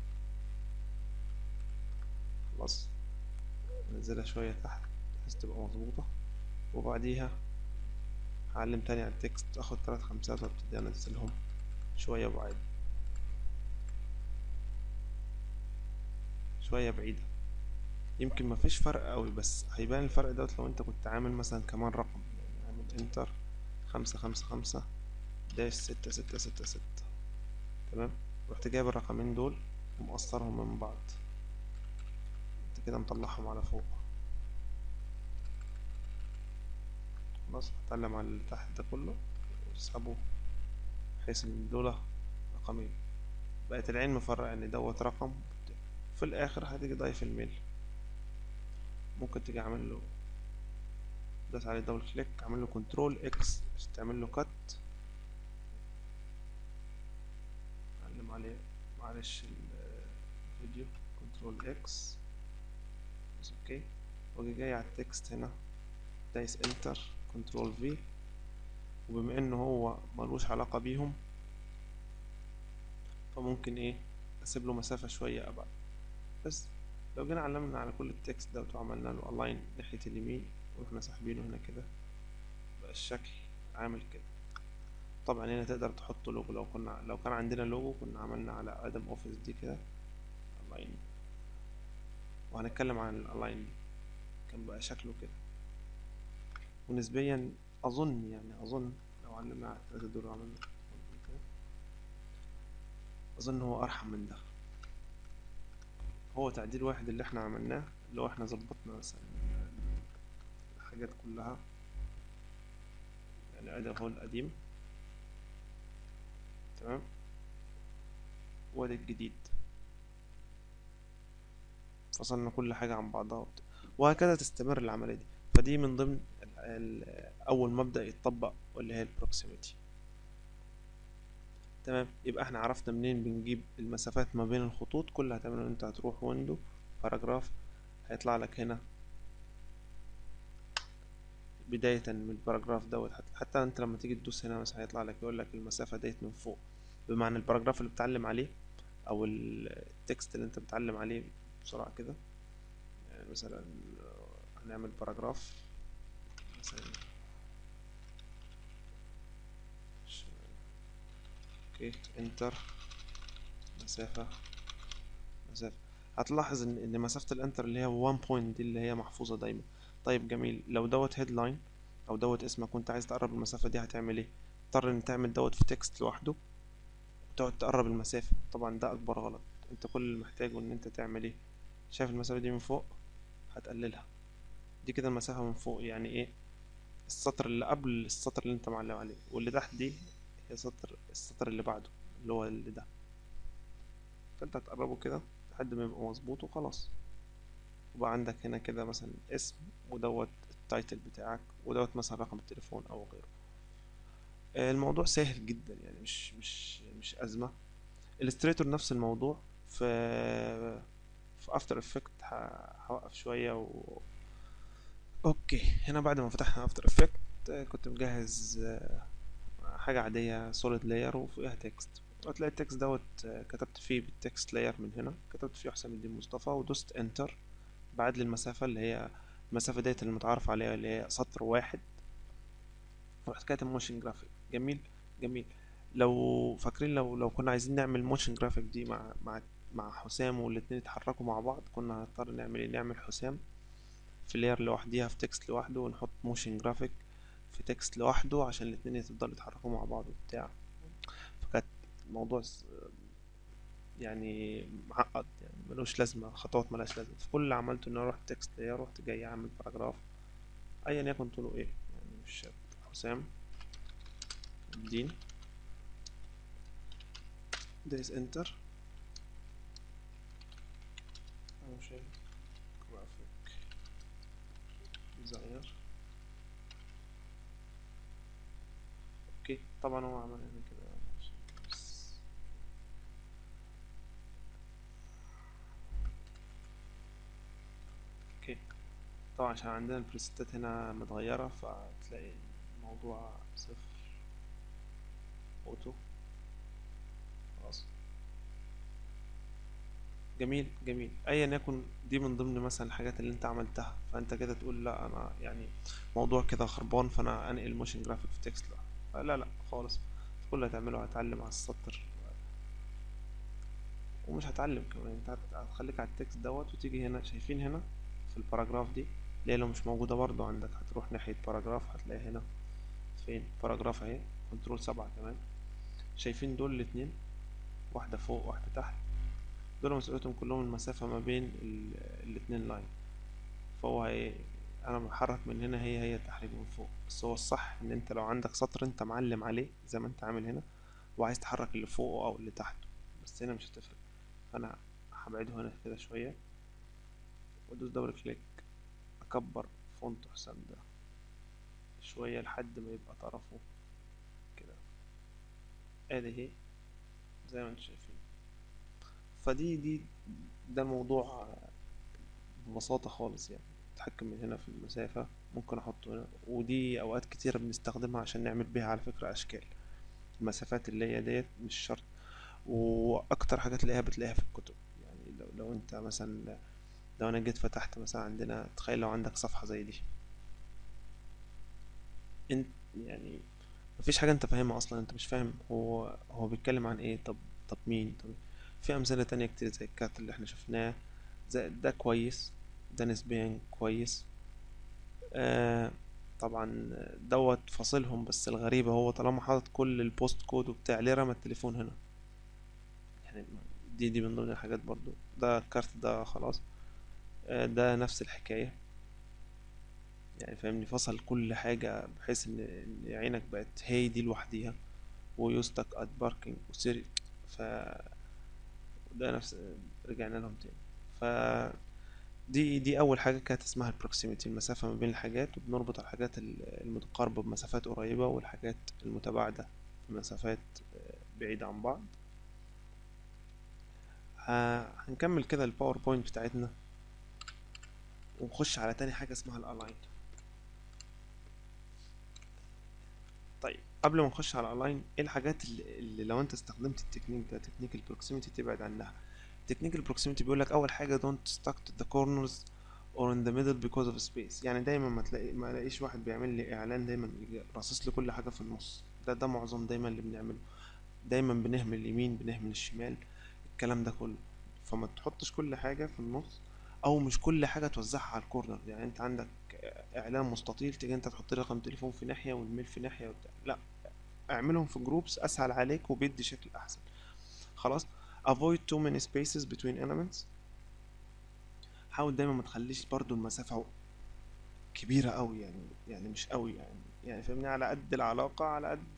خلاص ننزلها شوية تحت بحيث تبقى مظبوطة وبعديها هعلم تاني على التكست اخد تلات خمسات وابتدي انزلهم شوية بعيد شوية بعيدة يمكن مفيش فرق قوي بس هيبان الفرق دوت لو انت كنت عامل مثلا كمان رقم يعني عامل انتر خمسة خمسة خمسة داش ستة ستة ستة ستة تمام رحت جايب الرقمين دول ومقصرهم من بعض انت كده مطلعهم على فوق خلاص هتعلم على اللي تحت ده كله واسحبه بحيث ان دول رقمين بقت العين مفرقة ان دوت رقم في الاخر هتيجي ضايف الميل ممكن تيجي عامل له داس عليه دبل كليك عامل له كنترول اكس عشان تعمل له كات علم عليه معلش ال- الفيديو كنترول اكس بس اوكي واجي جاي على التكست هنا دايس انتر كنترول في وبما انه هو ملوش علاقة بيهم فممكن ايه اسيب له مسافة شوية ابعد بس لو جينا علمنا على كل التكست ده وعملنا له الاين ناحية اليمين ورحنا ساحبينه هنا كده بقى الشكل عامل كده طبعا هنا تقدر تحط لوجو لو كنا لو كان عندنا لوجو كنا عملنا على ادم اوفيس دي كده الاين وهنتكلم عن الالاين دي كان بقى شكله كده ونسبيا اظن يعني اظن لو علمنا على التلاتة دول وعملنا كده اظن هو ارحم من ده هو تعديل واحد اللي احنا عملناه اللي هو احنا ظبطنا مثلا الحاجات كلها يعني ادي اهو القديم تمام وادي الجديد فصلنا كل حاجة عن بعضها وبت- وهكذا تستمر العملية دي فدي من ضمن ال- ال- أول مبدأ يتطبق واللي هي البروكسيميتي تمام يبقى احنا عرفنا منين بنجيب المسافات ما بين الخطوط كل اللي هتعمله ان انت هتروح ويندو باراجراف هيطلع لك هنا بداية من الباراجراف دوت حت- حتى انت لما تيجي تدوس هنا مثلا هيطلع لك يقول لك المسافة ديت من فوق بمعنى الباراجراف اللي بتعلم عليه او ال- التكست اللي انت بتعلم عليه بسرعة كده يعني مثلا آه، هنعمل باراجراف مثلا ش- اوكي انتر مسافة مسافة هتلاحظ ان ان مسافة الانتر اللي هي 1 بوينت دي اللي هي محفوظة دايما طيب جميل لو دوت هيدلاين او دوت اسمك وانت عايز تقرب المسافة دي هتعمل ايه تضطر ان تعمل دوت في تكست لوحده وتقعد تقرب المسافة طبعا ده اكبر غلط انت كل اللي محتاجه ان انت تعمل ايه شايف المسافة دي من فوق هتقللها دي كده المسافة من فوق يعني ايه السطر اللي قبل السطر اللي انت معلم عليه واللي تحت دي هي سطر السطر اللي بعده اللي هو اللي ده فانت هتقربه كده لحد ما يبقى مظبوط وخلاص وبقى عندك هنا كده مثلا اسم ودوت التايتل بتاعك ودوت مثلا رقم التليفون او غيره آه، الموضوع سهل جدا يعني مش مش مش ازمه الستريتور نفس الموضوع في في افتر افكت هوقف شويه و اوكي هنا بعد ما فتحنا افتر افكت كنت مجهز آه، حاجه عاديه سوليد لاير وفوقها تكست هتلاقي التكست دوت آه، كتبت فيه بالتكست لاير من هنا كتبت فيه حسام الدين مصطفى ودوست انتر بعد لي المسافه اللي هي المسافه ديت اللي متعارف عليها اللي هي سطر واحد ورحت كاتب موشن جرافيك جميل جميل لو فاكرين لو لو كنا عايزين نعمل موشن جرافيك دي مع مع مع حسام والاتنين يتحركوا مع بعض كنا هنضطر نعمل ايه نعمل حسام في لاير لوحديها في تكست لوحده ونحط موشن جرافيك في تكست لوحده عشان الاتنين يفضلوا يتحركوا مع بعض وبتاع فكانت الموضوع س- يعني معقد يعني ملوش لازمة خطوات ملهاش لازمة فكل اللي عملته ان انا رحت تكست لاير رحت جاي اعمل باراجراف ايا يكن طوله ايه يعني مش شرط حسام الدين دايس انتر موشن جرافيك ديزاينر اوكي طبعا هو عمل هنا كده عشان بس اوكي طبعا عشان عندنا البريستات هنا متغيرة فتلاقي الموضوع صفر اوتو خلاص جميل جميل ايا يكن دي من ضمن مثلا الحاجات اللي انت عملتها فانت كده تقول لا انا يعني موضوع كده خربان فانا انقل موشن جرافيك في تكست لا لا لا خالص كل اللي هتعمله هتعلم على السطر ومش هتعلم كمان انت هت- هتخليك على التكست دوت وتيجي هنا شايفين هنا في الباراجراف دي اللي هي لو مش موجودة برضو عندك هتروح ناحية باراجراف هتلاقي هنا فين باراجراف اهي كنترول سبعة كمان شايفين دول الاتنين واحدة فوق واحدة تحت دول مسؤوليتهم كلهم المسافة ما بين ال- الاتنين لاين فهو هي انا بحرك من هنا هي هي التحريك من فوق بس هو الصح ان انت لو عندك سطر انت معلم عليه زي ما انت عامل هنا وعايز تحرك اللي فوقه او اللي تحته بس هنا مش هتفرق فانا هبعده هنا كده شوية وادوس دبل كليك اكبر فونت حسام ده شوية لحد ما يبقى طرفه كده ادي اهي زي ما انتم شايفين فدي دي ده الموضوع ببساطة خالص يعني اتحكم من هنا في المسافة ممكن احطه هنا ودي اوقات كتيرة بنستخدمها عشان نعمل بيها على فكرة اشكال المسافات اللي هي ديت مش شرط واكتر حاجة تلاقيها بتلاقيها في الكتب يعني لو, لو انت مثلا لو انا جيت فتحت مثلا عندنا تخيل لو عندك صفحة زي دي انت يعني مفيش حاجة انت فاهمها اصلا انت مش فاهم هو هو بيتكلم عن ايه طب طب مين طب في امثلة تانية كتير زي الكارت اللي احنا شفناه زي ده كويس ده نسبيا كويس آه طبعا دوت فاصلهم بس الغريبة هو طالما حاطط كل البوست كود وبتاع ليه رمى التليفون هنا يعني دي دي من ضمن الحاجات برضو ده الكارت ده خلاص آه ده نفس الحكاية يعني فاهمني فصل كل حاجة بحيث ان إن عينك بقت هي دي لوحديها ويوستك ات باركينج وسيرك ف ده نفس رجعنا لهم تاني ف دي دي اول حاجه كانت اسمها البروكسيميتي المسافه ما بين الحاجات وبنربط الحاجات ال- المتقاربه بمسافات قريبه والحاجات المتباعده بمسافات آه، بعيده عن بعض ه- هنكمل كده الباوربوينت بتاعتنا ونخش على تاني حاجه اسمها الالاين طيب قبل ما نخش على الالاين ايه الحاجات اللي, اللي لو انت استخدمت التكنيك ده تكنيك البروكسيميتي تبعد عنها تكنيك البروكسيميتي بيقول لك اول حاجه don't stuck to the corners or in the middle because of space يعني دايما ما تلاقي ما الاقيش واحد بيعمل لي اعلان دايما يجي راصص لي كل حاجه في النص ده ده معظم دايما اللي بنعمله دايما بنهمل اليمين بنهمل الشمال الكلام ده كله فما تحطش كل حاجة في النص او مش كل حاجة توزعها على الكورنر يعني انت عندك اعلان مستطيل تيجي انت تحط لي رقم تليفون في ناحية والميل في ناحية وبتاع لا اعملهم في جروبس اسهل عليك وبيدي شكل احسن خلاص avoid too many spaces between elements حاول دايما ما تخليش برضو المسافة كبيرة قوي يعني يعني مش قوي يعني يعني فاهمني على قد العلاقة على قد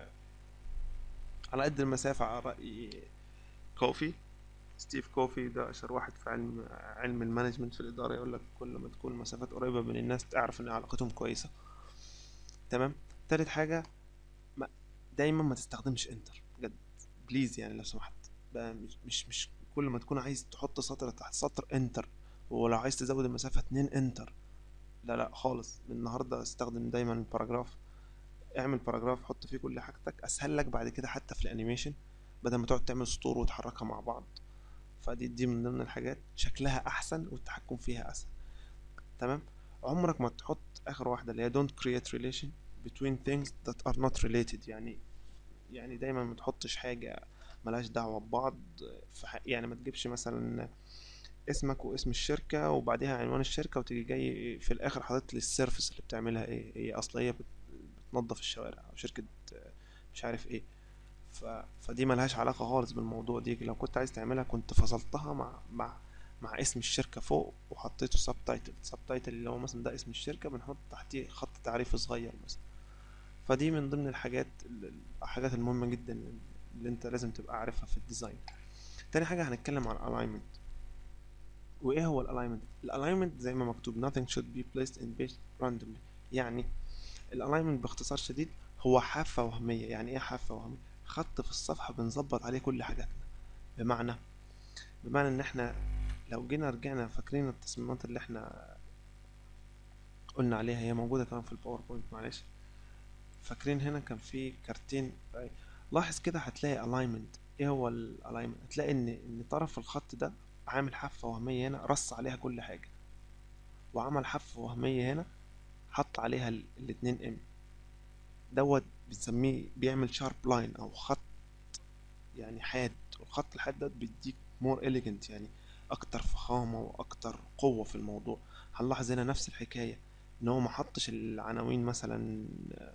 على قد المسافة على رأي كوفي ستيف كوفي ده أشهر واحد في علم علم المانجمنت في الإدارة يقول لك كل ما تكون المسافات قريبة من الناس تعرف إن علاقتهم كويسة تمام تالت حاجة ما دايما ما تستخدمش انتر بجد بليز يعني لو سمحت بقى مش مش مش كل ما تكون عايز تحط سطر تحت سطر انتر ولو عايز تزود المسافة اتنين انتر لا لا خالص من النهاردة استخدم دايما الباراجراف اعمل باراجراف حط فيه كل حاجتك اسهل لك بعد كده حتى في الانيميشن بدل ما تقعد تعمل سطور وتحركها مع بعض فدي دي من ضمن الحاجات شكلها احسن والتحكم فيها اسهل تمام عمرك ما تحط اخر واحدة اللي هي don't create relation between things that are not related يعني يعني دايما ما تحطش حاجة ملهاش دعوة ببعض في ح- يعني ما تجيبش مثلا اسمك واسم الشركة وبعديها عنوان الشركة وتيجي جاي في الآخر حاطط لي السيرفيس اللي بتعملها ايه هي أصلا هي بت- بتنظف الشوارع أو شركة آه، مش عارف ايه ف... فدي ملهاش علاقة خالص بالموضوع دي لو كنت عايز تعملها كنت فصلتها مع مع مع اسم الشركة فوق وحطيته سب تايتل سب تايتل اللي هو مثلا ده اسم الشركة بنحط تحتيه خط تعريف صغير مثلا فدي من ضمن الحاجات ال- الحاجات المهمة جدا اللي انت لازم تبقى عارفها في الديزاين تاني حاجة هنتكلم عن الالاينمنت وايه هو الالاينمنت الالاينمنت زي ما مكتوب nothing should be placed in page randomly يعني الالاينمنت باختصار شديد هو حافة وهمية يعني ايه حافة وهمية خط في الصفحة بنظبط عليه كل حاجاتنا بمعنى بمعنى ان احنا لو جينا رجعنا فاكرين التصميمات اللي احنا قلنا عليها هي موجودة كمان في الباوربوينت معلش فاكرين هنا كان في كارتين لاحظ كده هتلاقي alignment ايه هو الالاينمنت هتلاقي ان ان طرف الخط ده عامل حافة وهمية هنا رص عليها كل حاجة وعمل حافة وهمية هنا حط عليها ال- الاتنين ام دوت بنسميه بيعمل شارب لاين او خط يعني حاد والخط الحاد ده بيديك مور elegant يعني اكتر فخامة واكتر قوة في الموضوع هنلاحظ هنا نفس الحكاية ان هو ما حطش العناوين مثلا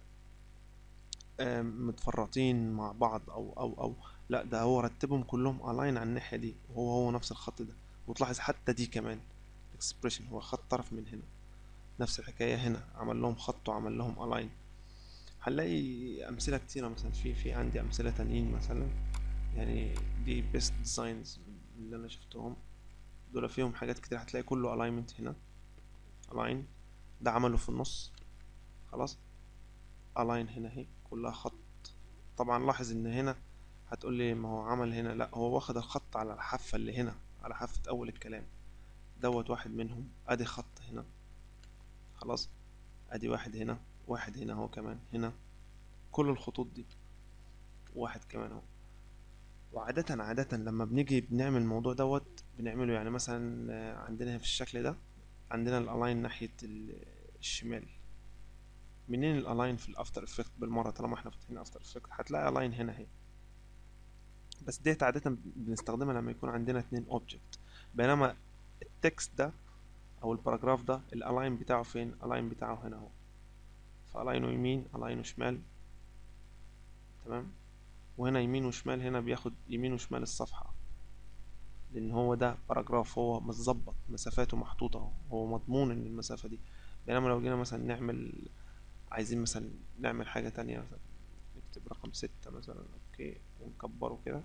آم، متفرطين مع بعض او او او لا ده هو رتبهم كلهم الاين على الناحية دي وهو هو نفس الخط ده وتلاحظ حتى دي كمان اكسبريشن هو خط طرف من هنا نفس الحكاية هنا عمل لهم خط وعمل لهم الاين هنلاقي امثلة كتيرة مثلا في في عندي امثلة تانيين مثلا يعني دي بيست ديزاينز اللي انا شفتهم دول فيهم حاجات كتير هتلاقي كله الاينمنت هنا الاين ده عمله في النص خلاص الاين هنا اهي كلها خط طبعا لاحظ ان هنا هتقول لي ما هو عمل هنا لا هو واخد الخط على الحافة اللي هنا على حافة اول الكلام دوت واحد منهم ادي خط هنا خلاص ادي واحد هنا واحد هنا اهو كمان هنا كل الخطوط دي واحد كمان اهو وعادة عادة لما بنيجي بنعمل الموضوع دوت بنعمله يعني مثلا آه، عندنا في الشكل ده عندنا الالاين ناحية ال- الشمال منين الالاين في الافتر افكت بالمرة طالما احنا فاتحين افتر افكت هتلاقي الاين هنا اهي بس ديت عادة بنستخدمها لما يكون عندنا اتنين اوبجكت بينما التكست ده او الباراجراف ده الالاين بتاعه فين الاين بتاعه هنا اهو فالاينه يمين الاينه شمال تمام وهنا يمين وشمال هنا بياخد يمين وشمال الصفحة لأن هو ده باراجراف هو متظبط مسافاته محطوطة اهو هو مضمون إن المسافة دي بينما لو جينا مثلا نعمل عايزين مثلا نعمل حاجة تانية مثلا نكتب رقم ستة مثلا أوكي ونكبره كده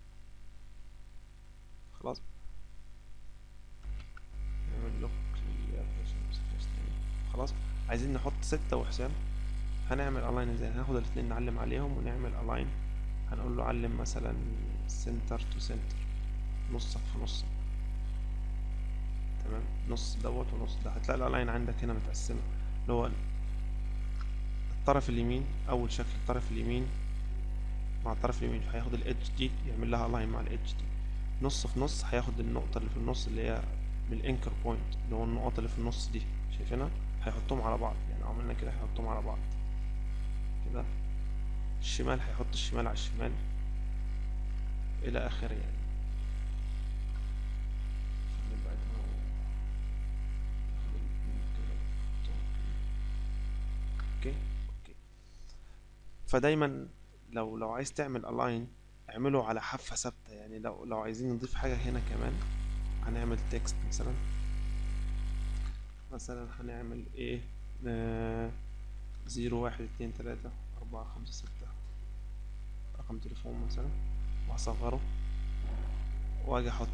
خلاص نعمل لوك خلاص عايزين نحط ستة وحسام هنعمل الاين ازاي هناخد الاتنين نعلم عليهم ونعمل الاين هنقول له علم مثلا سنتر تو سنتر نصك في نصك تمام نص دوت ونص ده هتلاقي الالاين عندك هنا متقسمة اللي هو الطرف اليمين اول شكل الطرف اليمين مع الطرف اليمين هياخد الادج دي يعمل لها الاين مع الادج دي نص في نص هياخد النقطة اللي في النص اللي هي من الانكر بوينت اللي هو النقط اللي في النص دي شايفينها هيحطهم على بعض يعني لو عملنا كده هيحطهم على بعض كده الشمال هيحط الشمال على الشمال الى اخره يعني فدايما لو لو عايز تعمل الاين اعمله على حافة ثابتة يعني لو لو عايزين نضيف حاجة هنا كمان هنعمل تكست مثلا مثلا هنعمل ايه آه زيرو واحد اتنين تلاتة أربعة خمسة ستة رقم تليفون مثلا وهصغره واجي احطه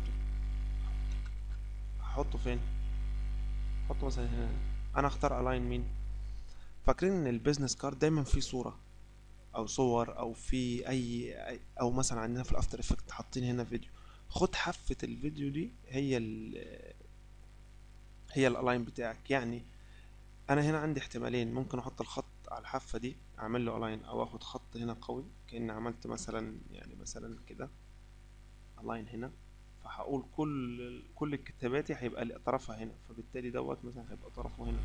هحطه فين احطه مثلا هنا انا اختار الاين مين فاكرين ان البيزنس كارد دايما فيه صورة او صور او في اي أي- او مثلا عندنا في الافتر افكت حاطين هنا فيديو خد حافة الفيديو دي هي ال هي الالاين بتاعك يعني انا هنا عندي احتمالين ممكن احط الخط على الحافة دي اعمل له الاين او اخد خط هنا قوي كأني عملت مثلا يعني مثلا كده الاين هنا فهقول كل كل كتاباتي هيبقى لي طرفها هنا فبالتالي دوت مثلا هيبقى طرفه هنا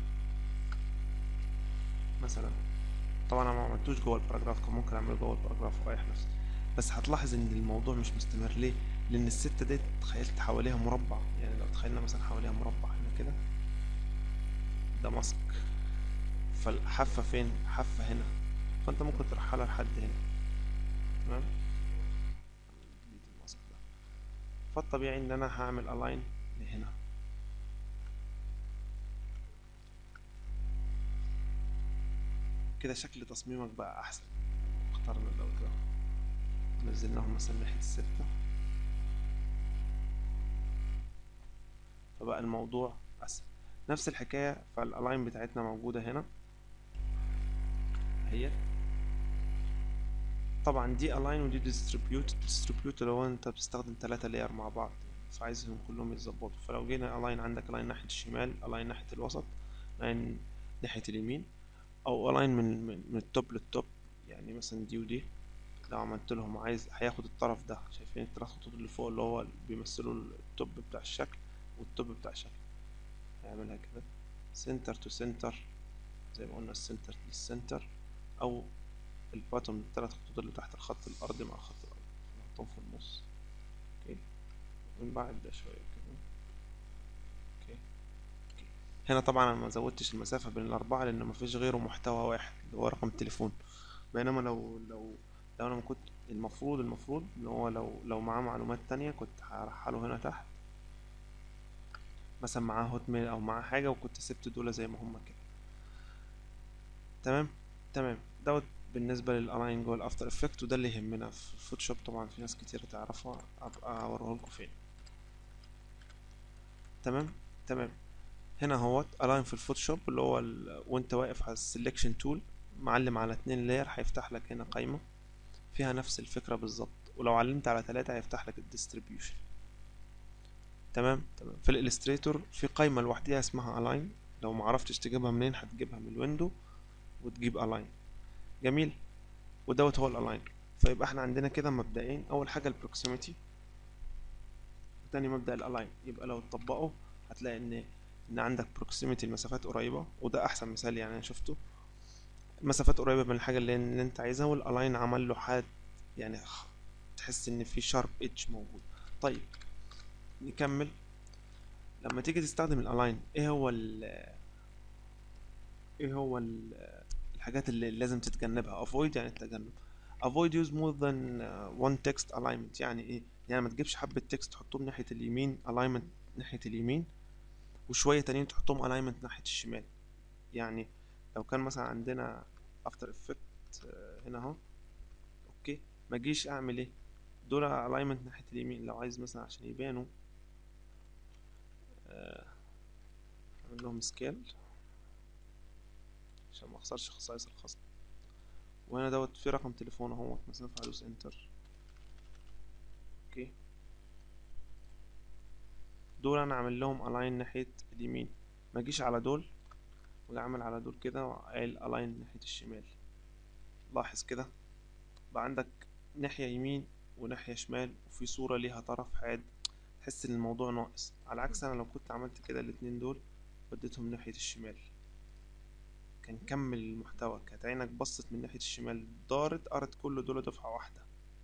مثلا طبعا انا ما عملتوش جوه الباراجراف كان ممكن اعمله جوه الباراجراف واريح نفسي بس هتلاحظ ان الموضوع مش مستمر ليه لان الستة دي تخيلت حواليها مربع يعني لو تخيلنا مثلا حواليها مربع هنا كده ده ماسك فالحافة فين حافة هنا فانت ممكن ترحلها لحد هنا تمام delete الماسك ده فالطبيعي ان انا هعمل الاين لهنا كده شكل تصميمك بقى احسن اخترنا دوت ده نزلناهم مثلا ناحية الستة فبقى الموضوع اسهل نفس الحكاية فالالاين بتاعتنا موجودة هنا هي طبعا دي align ودي distribute distribute لو انت بتستخدم تلاتة layer مع بعض فعايزهم كلهم يتظبطوا فلو جينا align عندك align ناحية الشمال align ناحية الوسط align ناحية اليمين او align من من, من التوب للتوب يعني مثلا دي ودي لو عملت لهم عايز هياخد الطرف ده شايفين التلات خطوط اللي فوق اللي هو بيمثلوا التوب بتاع الشكل والتوب بتاع الشكل هيعملها كده center to center زي ما قلنا السنتر للسنتر او الباتوم التلات خطوط اللي تحت الخط الارضي مع خط الارض نحطهم في النص اوكي ونبعد ده شويه كده اوكي اوكي هنا طبعا انا ما زودتش المسافه بين الاربعه لان ما فيش غيره محتوى واحد اللي هو رقم التليفون بينما لو لو لو انا ما كنت المفروض المفروض ان هو لو لو معاه معلومات تانية كنت هرحله هنا تحت مثلا معاه هوت ميل او معاه حاجه وكنت سبت دول زي ما هما كده تمام تمام دوت بالنسبه للالاين جوه الافتر افكت وده اللي يهمنا في الفوتوشوب طبعا في ناس كتير تعرفها ابقى اوريه لكم فين تمام تمام هنا اهوت الاين في الفوتوشوب اللي هو ال... وانت واقف على السلكشن تول معلم على اتنين لاير هيفتح لك هنا قايمه فيها نفس الفكره بالظبط ولو علمت على تلاتة هيفتح لك الديستريبيوشن تمام تمام في الالستريتور في قايمه لوحديها اسمها الاين لو معرفتش تجيبها منين هتجيبها من الويندو وتجيب الاين جميل ودوت هو الالاين فيبقى احنا عندنا كده مبدئين اول حاجه البروكسيميتي وتاني مبدأ الالاين يبقى لو تطبقه هتلاقي ان ان عندك بروكسيميتي المسافات قريبه وده احسن مثال يعني انا شفته المسافات قريبه من الحاجه اللي, اللي انت عايزها والالاين عمل له حاد يعني تحس ان في شارب ايدج موجود طيب نكمل لما تيجي تستخدم الالاين ايه هو ال ايه هو ال الحاجات اللي لازم تتجنبها avoid يعني التجنب avoid use more than uh, one text alignment يعني ايه يعني ما تجيبش حبة تكست تحطهم ناحية اليمين alignment ناحية اليمين وشوية تانيين تحطهم alignment ناحية الشمال يعني لو كان مثلا عندنا after effect هنا اهو اوكي ما اجيش اعمل ايه دول alignment ناحية اليمين لو عايز مثلا عشان يبانوا اعمل لهم سكيل عشان ما اخسرش خصائص الخصم وهنا دوت في رقم تليفون اهوت مثلا فهدوس انتر اوكي دول انا عامل لهم الاين ناحية اليمين ما اجيش على دول واعمل على دول كده وقايل الاين ناحية الشمال لاحظ كده بقى عندك ناحية يمين وناحية شمال وفي صورة ليها طرف حاد تحس ان الموضوع ناقص على عكس انا لو كنت عملت كده الاتنين دول وديتهم ناحية الشمال كان كمل المحتوى كانت عينك بصت من ناحية الشمال دارت قرت كل دول دفعة واحدة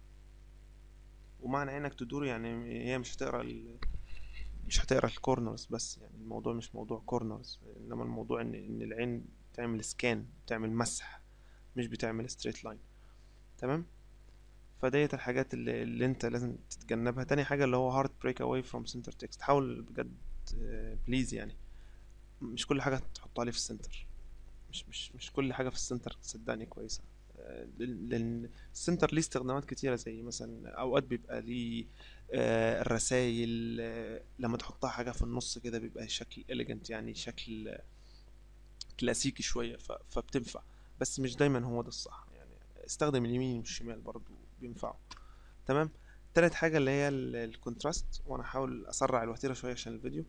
ومعنى عينك تدور يعني هي مش هتقرا ال... مش هتقرا الكورنرز بس يعني الموضوع مش موضوع كورنرز انما الموضوع ان ان العين تعمل سكان تعمل مسح مش بتعمل ستريت لاين تمام فديت الحاجات اللي, اللي انت لازم تتجنبها تاني حاجة اللي هو hard break away from center text حاول بجد بليز يعني مش كل حاجة تحطها لي في السنتر مش مش مش كل حاجة في السنتر صدقني كويسة آه، لأن لأن السنتر ليه استخدامات كتيرة زي مثلا أوقات بيبقى ليه آه، الرسايل آه، لما تحطها حاجة في النص كده بيبقى شكل إليجنت يعني شكل كلاسيكي شوية ف- فبتنفع بس مش دايما هو ده الصح يعني استخدم اليمين والشمال برضو بينفعوا تمام تالت حاجة اللي هي ال- الكونتراست وانا هحاول اسرع الوتيرة شوية عشان الفيديو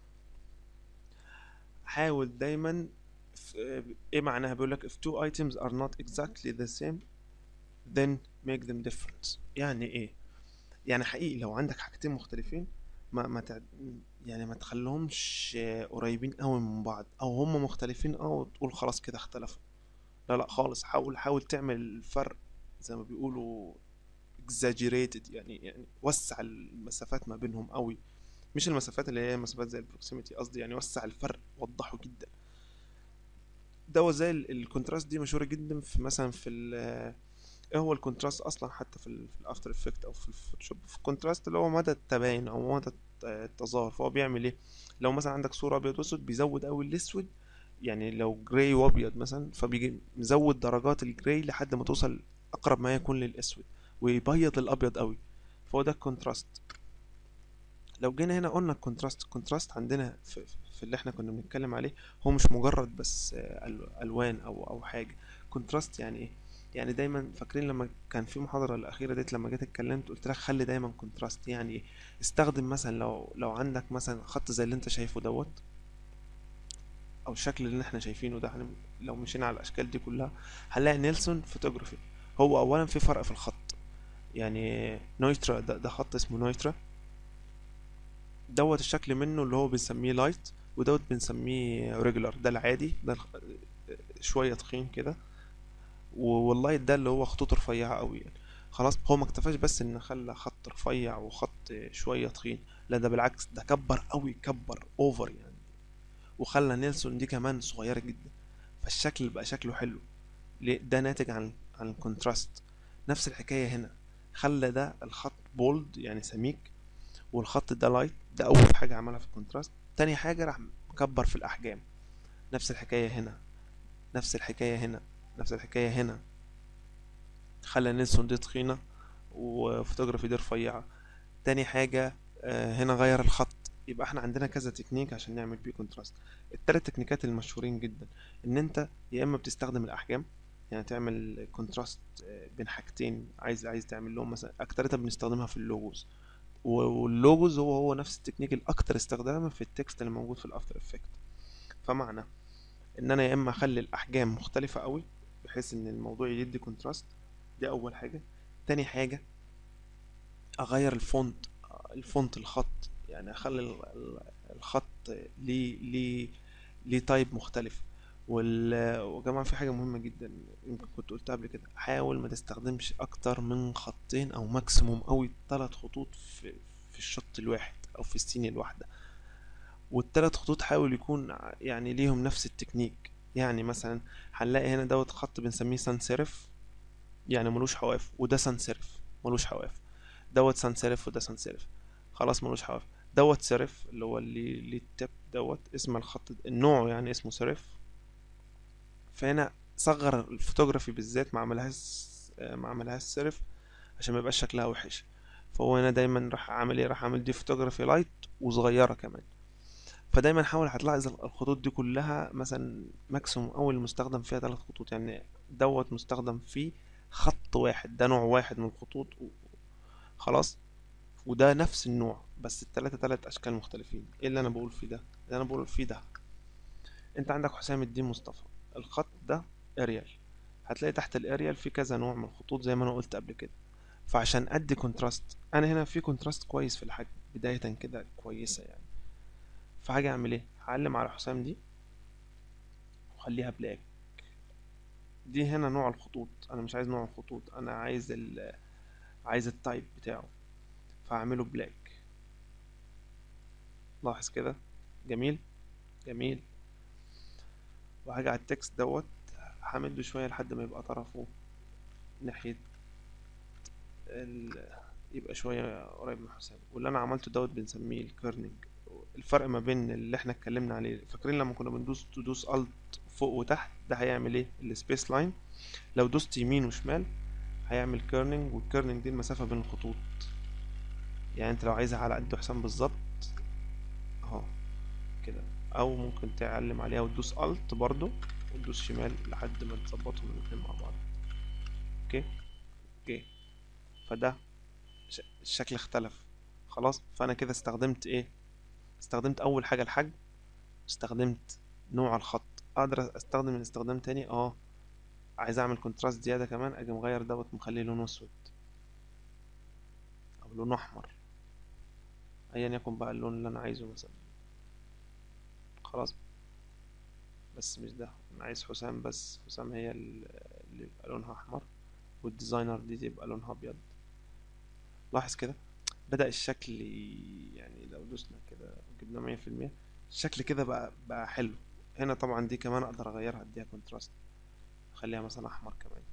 حاول دايما في ايه معناها بيقولك if two items are not exactly the same then make them different يعني ايه يعني حقيقي لو عندك حاجتين مختلفين ما ما تع... يعني ما تخليهمش قريبين قوي من بعض او هم مختلفين اه وتقول خلاص كده اختلفوا لا لا خالص حاول حاول تعمل الفرق زي ما بيقولوا exaggerated يعني يعني وسع المسافات ما بينهم قوي مش المسافات اللي هي مسافات زي البروكسيميتي قصدي يعني وسع الفرق وضحه جدا ده زي ال- الكونتراست دي مشهورة جدا في مثلا في ال ايه هو الكونتراست اصلا حتى في ال في الافتر افكت او في الفوتوشوب في الكونتراست اللي هو مدى التباين او مدى الت- التظاهر فهو بيعمل ايه لو مثلا عندك صورة ابيض واسود بيزود قوي الاسود يعني لو جراي وابيض مثلا فبيجي مزود درجات الجراي لحد ما توصل اقرب ما يكون للاسود ويبيض الابيض قوي فهو ده الكونتراست لو جينا هنا قلنا الكونتراست الكونتراست عندنا في, في اللي احنا كنا بنتكلم عليه هو مش مجرد بس آه، ألو- الوان او او حاجه كونتراست يعني ايه يعني دايما فاكرين لما كان في محاضره الاخيره ديت لما جيت اتكلمت قلت لك خلي دايما كونتراست يعني ايه استخدم مثلا لو لو عندك مثلا خط زي اللي انت شايفه دوت او الشكل اللي احنا شايفينه ده احنا لو مشينا على الاشكال دي كلها هنلاقي نيلسون فوتوغرافي هو اولا في فرق في الخط يعني نويترا ده, ده خط اسمه نويترا دوت الشكل منه اللي هو بنسميه لايت ودوت بنسميه ريجولار ده العادي ده الخ- شوية تخين كده واللايت ده اللي هو خطوط رفيعة قوي يعني خلاص هو ما اكتفاش بس ان خلى خط رفيع وخط شوية تخين لا ده بالعكس ده كبر قوي كبر اوفر يعني وخلى نيلسون دي كمان صغيرة جدا فالشكل بقى شكله حلو ليه ده ناتج عن عن الكونتراست نفس الحكاية هنا خلى ده الخط بولد يعني سميك والخط ده لايت ده اول حاجة عملها في الكونتراست تاني حاجة راح مكبر في الاحجام نفس الحكاية هنا نفس الحكاية هنا نفس الحكاية هنا خلى نيلسون دي تخينة وفوتوغرافي دي رفيعة تاني حاجة آه، هنا غير الخط يبقى احنا عندنا كذا تكنيك عشان نعمل بيه كونتراست التلات تكنيكات المشهورين جدا ان انت يا اما بتستخدم الاحجام يعني تعمل كونتراست بين حاجتين عايز عايز تعمل لهم مثلا اكترتها بنستخدمها في اللوجوز و- واللوجوز هو هو نفس التكنيك الاكثر استخداما في التكست اللي موجود في الافتر افكت فمعنى ان انا يا اما اخلي الاحجام مختلفة قوي بحيث ان الموضوع يدي كونتراست دي اول حاجة تاني حاجة اغير الفونت الفونت الخط يعني اخلي ال- ال- الخط ليه ليه ليه تايب مختلف وال وجماعة في حاجة مهمة جدا يمكن كنت قلتها قبل كده حاول ما تستخدمش اكتر من خطين او ماكسيموم قوي ثلاث خطوط في في الشط الواحد او في السين الواحدة والتلات خطوط حاول يكون ع- يعني ليهم نفس التكنيك يعني مثلا هنلاقي هنا دوت خط بنسميه سان سيرف يعني ملوش حواف وده سان سيرف ملوش حواف دوت سان سيرف وده سان سيرف خلاص ملوش حواف دوت سيرف اللي هو اللي اللي التب دوت اسم الخط النوع يعني اسمه سيرف فهنا صغر الفوتوغرافي بالذات ما عملهاش ما عملهاش سيرف عشان ما يبقاش شكلها وحش فهو هنا دايما راح عامل ايه راح عامل دي فوتوغرافي لايت وصغيره كمان فدايما حاول هتلاحظ الخطوط دي كلها مثلا ماكسيموم اول مستخدم فيها ثلاث خطوط يعني دوت مستخدم فيه خط واحد ده نوع واحد من الخطوط و- خلاص وده نفس النوع بس التلاتة تلات اشكال مختلفين ايه اللي انا بقول فيه ده اللي انا بقول فيه ده انت عندك حسام الدين مصطفى الخط ده اريال هتلاقي تحت الاريال في كذا نوع من الخطوط زي ما انا قلت قبل كده فعشان ادي كونتراست انا هنا في كونتراست كويس في الحجم بداية كده كويسة يعني فهاجي اعمل ايه هعلم على حسام دي وخليها بلاك دي هنا نوع الخطوط انا مش عايز نوع الخطوط انا عايز ال عايز التايب بتاعه فهعمله بلاك لاحظ كده جميل جميل وهاجي على التكست دوت همده شوية لحد ما يبقى طرفه ناحية ال... يبقى شوية قريب من حسام واللي انا عملته دوت بنسميه الكيرنينج الفرق ما بين اللي احنا اتكلمنا عليه فاكرين لما كنا بندوس تدوس الت فوق وتحت ده هيعمل ايه السبيس لاين لو دوست يمين وشمال هيعمل كيرنينج والكيرنينج دي المسافة بين الخطوط يعني انت لو عايزها على قد حسام بالظبط اهو كده او ممكن تعلم عليها وتدوس الت برضو وتدوس شمال لحد ما تظبطهم الاتنين مع بعض اوكي اوكي فده ش- الشكل اختلف خلاص فانا كده استخدمت ايه استخدمت اول حاجة الحجم استخدمت نوع الخط اقدر استخدم الاستخدام تاني اه عايز اعمل كونتراست زيادة كمان اجي مغير دوت مخليه لونه اسود او لونه احمر ايا يكن بقى اللون اللي انا عايزه مثلا خلاص بس مش ده انا عايز حسام بس حسام هي ال- اللي يبقى لونها احمر والديزاينر دي تبقى لونها ابيض لاحظ كده بدأ الشكل ي- يعني لو دوسنا كده وجبنا مية في المية الشكل كده بقى بقى حلو هنا طبعا دي كمان اقدر اغيرها اديها كونتراست اخليها مثلا احمر كمان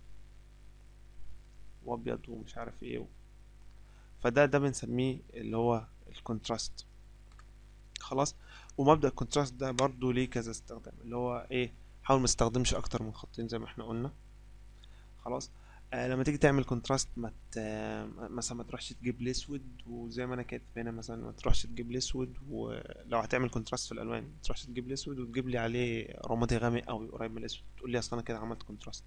وابيض ومش عارف ايه و... فده ده بنسميه اللي هو الكونتراست خلاص ومبدأ الكونتراست ده برضو ليه كذا استخدام اللي هو ايه حاول ما تستخدمش اكتر من خطين زي ما احنا قلنا خلاص آه لما تيجي تعمل كونتراست ما ت... مثلا ما تروحش تجيب الاسود وزي ما انا كاتب هنا مثلا ما تروحش تجيب الاسود ولو هتعمل كونتراست في الالوان ما تروحش تجيب الاسود وتجيب لي عليه رمادي غامق قوي قريب من الاسود تقول لي اصل انا كده عملت كونتراست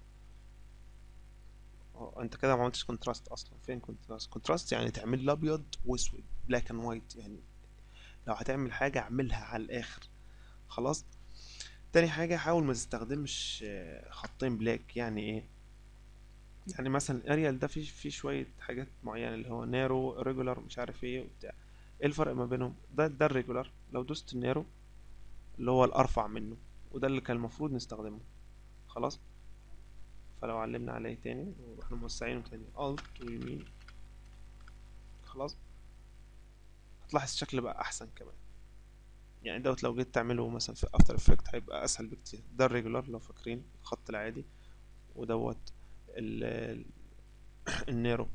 اه انت كده ما عملتش كونتراست اصلا فين كونتراست كونتراست يعني تعمل لي ابيض واسود بلاك اند وايت يعني لو هتعمل حاجه اعملها على الاخر خلاص تاني حاجه حاول ما تستخدمش آه، خطين بلاك يعني ايه يعني مثلا اريال ده فيه فيه شويه حاجات معينه اللي هو نارو ريجولار مش عارف ايه وبتاع ايه الفرق ما بينهم ده ده الريجولار لو دوست النارو اللي هو الارفع منه وده اللي كان المفروض نستخدمه خلاص فلو علمنا عليه تاني ورحنا موسعينه تاني الت ويمين خلاص هتلاحظ الشكل بقى احسن كمان يعني دوت لو جيت تعمله مثلا في افتر افكت هيبقى اسهل بكتير ده الريجولار لو فاكرين الخط العادي ودوت ال- ال- النيرو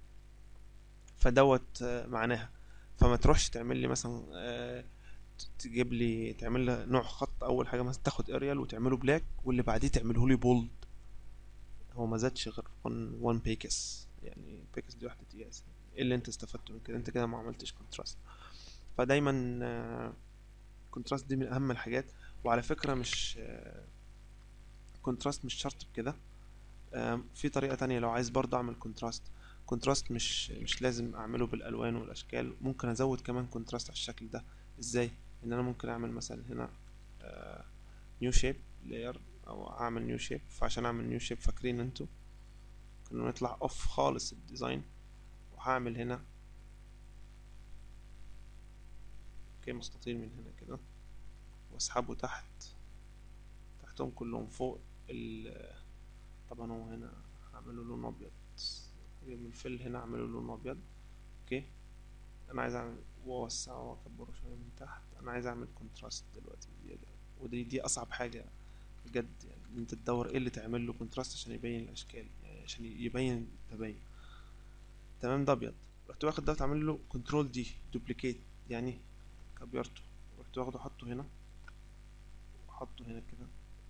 فدوت آه، معناها فما تروحش تعمل لي مثلا آه، ت- تجيب لي تعمل لي نوع خط اول حاجه مثلا تاخد اريال وتعمله بلاك واللي بعديه تعمله لي بولد هو ما زادش غير 1 بيكس يعني بيكس دي واحده قياس ايه اللي انت استفدته من كده انت كده ما عملتش كونتراست فدايما كونتراست دي من اهم الحاجات وعلى فكره مش كونتراست مش شرط بكده آم، في طريقة تانية لو عايز برضه اعمل كونتراست كونتراست مش مش لازم اعمله بالالوان والاشكال ممكن ازود كمان كونتراست على الشكل ده ازاي ان انا ممكن اعمل مثلا هنا نيو شيب لاير او اعمل نيو شيب فعشان اعمل نيو شيب فاكرين انتوا كنا نطلع اوف خالص الديزاين وهعمل هنا اوكي مستطيل من هنا كده واسحبه تحت تحتهم كلهم فوق ال طبعا هو هنا هعمله لون ابيض اجيب من الفل هنا اعمله لون ابيض اوكي انا عايز اعمل واوسعه واكبره شويه من تحت انا عايز اعمل كونتراست دلوقتي زيادة. ودي دي اصعب حاجه بجد يعني إن انت تدور ايه اللي تعمل له كونتراست عشان يبين الاشكال يعني عشان يبين التباين تمام ده ابيض رحت واخد ده عامل له كنترول دي دوبليكيت يعني كبرته رحت واخده حطه هنا وحطه هنا كده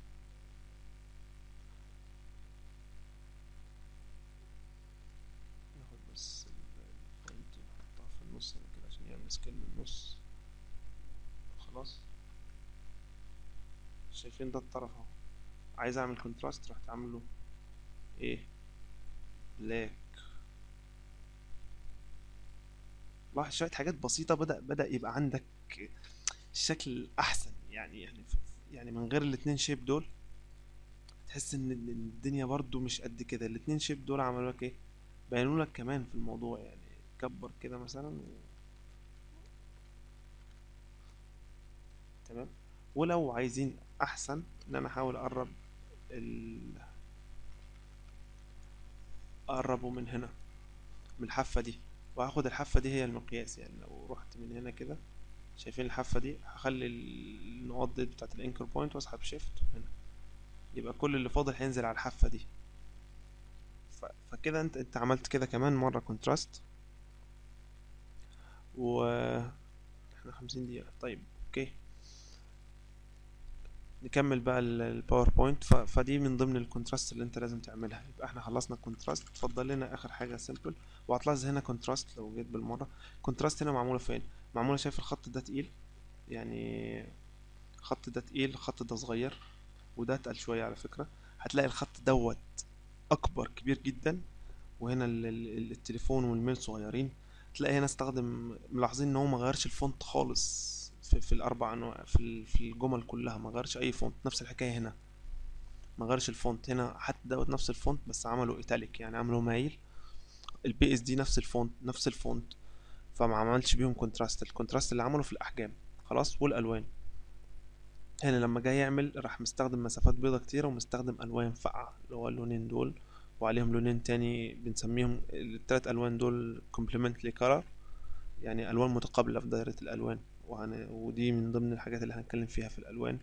ناخد بس البوينت نحطها في النص هنا كده عشان يعمل سكيل من النص خلاص شايفين ده الطرف اهو عايز اعمل كونتراست رحت عامله ايه بلاك لاحظ شوية حاجات بسيطة بدأ بدأ يبقى عندك الشكل أحسن يعني يعني يعني من غير الاتنين شيب دول تحس إن إن الدنيا برضو مش قد كده الاتنين شيب دول عملوا لك إيه بينوا لك كمان في الموضوع يعني كبر كده مثلا و... تمام ولو عايزين أحسن إن أنا أحاول أقرب ال أقربه من هنا من الحافة دي وهاخد الحافة دي هي المقياس يعني لو رحت من هنا كده شايفين الحافة دي هخلي النقاط دي بتاعت الانكر بوينت واسحب شيفت هنا يبقى كل اللي فاضل هينزل على الحافة دي ف- فكده انت انت عملت كده كمان مرة كونتراست و احنا خمسين دقيقة طيب اوكي نكمل بقى ال- الباوربوينت ف... فدي من ضمن الكونتراست اللي انت لازم تعملها يبقى احنا خلصنا الكونتراست اتفضل لنا اخر حاجة سيمبل وهتلاحظ هنا كونتراست لو جيت بالمرة كونتراست هنا معمولة فين معمولة شايف الخط ده تقيل يعني الخط ده تقيل الخط ده صغير وده اتقل شوية على فكرة هتلاقي الخط دوت اكبر كبير جدا وهنا ال- ال- التليفون والميل صغيرين تلاقي هنا استخدم ملاحظين ان هو ما غيرش الفونت خالص في, في الاربع انواع في, ال- في الجمل كلها ما غيرش اي فونت نفس الحكايه هنا ما غيرش الفونت هنا حتى دوت نفس الفونت بس عملوا ايتاليك يعني عملوا مايل البي اس دي نفس الفونت نفس الفونت فما عملش بيهم كونتراست الكونتراست اللي عمله في الاحجام خلاص والالوان هنا لما جاي يعمل راح مستخدم مسافات بيضة كتيرة ومستخدم ألوان فاقعة اللي هو اللونين دول وعليهم لونين تاني بنسميهم التلات ألوان دول complementary color يعني ألوان متقابلة في دايرة الألوان وهن... ودي من ضمن الحاجات اللي هنتكلم فيها في الألوان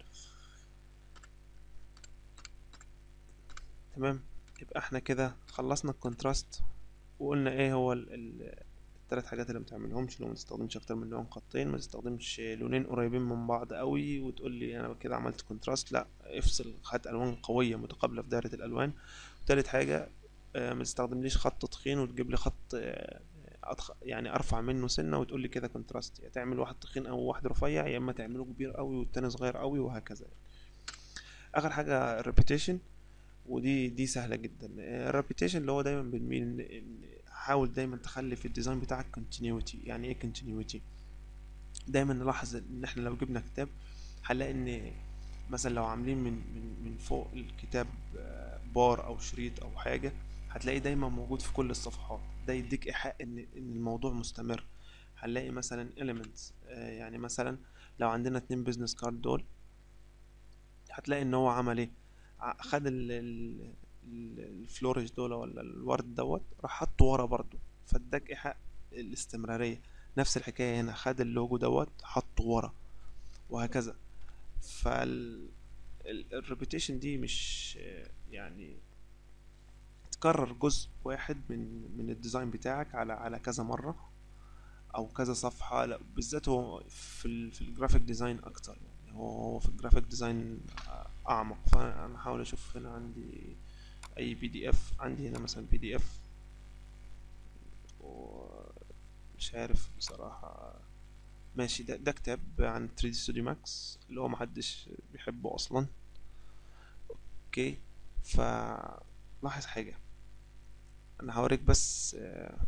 تمام يبقى احنا كده خلصنا الكونتراست وقلنا ايه هو ال... ال... التلات حاجات اللي متعملهمش لو متستخدمش اكتر من لون خطين ما تستخدمش لونين قريبين من بعض قوي وتقول لي انا كده عملت كونتراست لا افصل هات الوان قويه متقابله في دايره الالوان تالت حاجه آه، ما تستخدمليش خط تخين وتجيب لي خط آه، أضخ... يعني ارفع منه سنه وتقول لي كده كونتراست يا تعمل واحد تخين او واحد رفيع يا اما تعمله كبير قوي والتاني صغير قوي وهكذا اخر حاجه الريبيتيشن ودي دي سهله جدا الريبيتيشن اللي هو دايما بنميل ان إن حاول دايما تخلي في الديزاين بتاعك continuity يعني ايه continuity دايما نلاحظ ان احنا لو جبنا كتاب هنلاقي ان مثلا لو عاملين من من من فوق الكتاب آه، بار او شريط او حاجه هتلاقي دايما موجود في كل الصفحات ده يديك ايحاء ان ان الموضوع مستمر هنلاقي مثلا elements آه، يعني مثلا لو عندنا اتنين بيزنس كارد دول هتلاقي ان هو عمل ايه ع- خد ال ال ال- الفلورج دول ولا الورد دوت راح حطه ورا برضو فاداك ايحاء الاستمرارية نفس الحكاية هنا خد اللوجو دوت حطه ورا وهكذا فال الريبيتيشن دي مش آه، يعني تكرر جزء واحد من من الديزاين بتاعك على على كذا مرة او كذا صفحة لا بالذات هو في ال في الجرافيك ديزاين اكتر يعني هو هو في الجرافيك ديزاين اعمق فانا هحاول اشوف هنا عندي اي بي دي اف عندي هنا مثلا بي دي اف ومش عارف بصراحة ماشي ده ده كتاب عن 3 دي ستوديو ماكس اللي هو محدش بيحبه اصلا اوكي فلاحظ حاجة انا هوريك بس آه،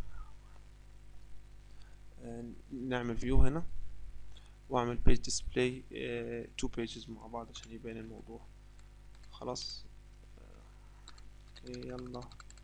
آه، نعمل فيو هنا واعمل بيج ديسبلاي تو بيجز مع بعض عشان يبان الموضوع خلاص اوكي يلا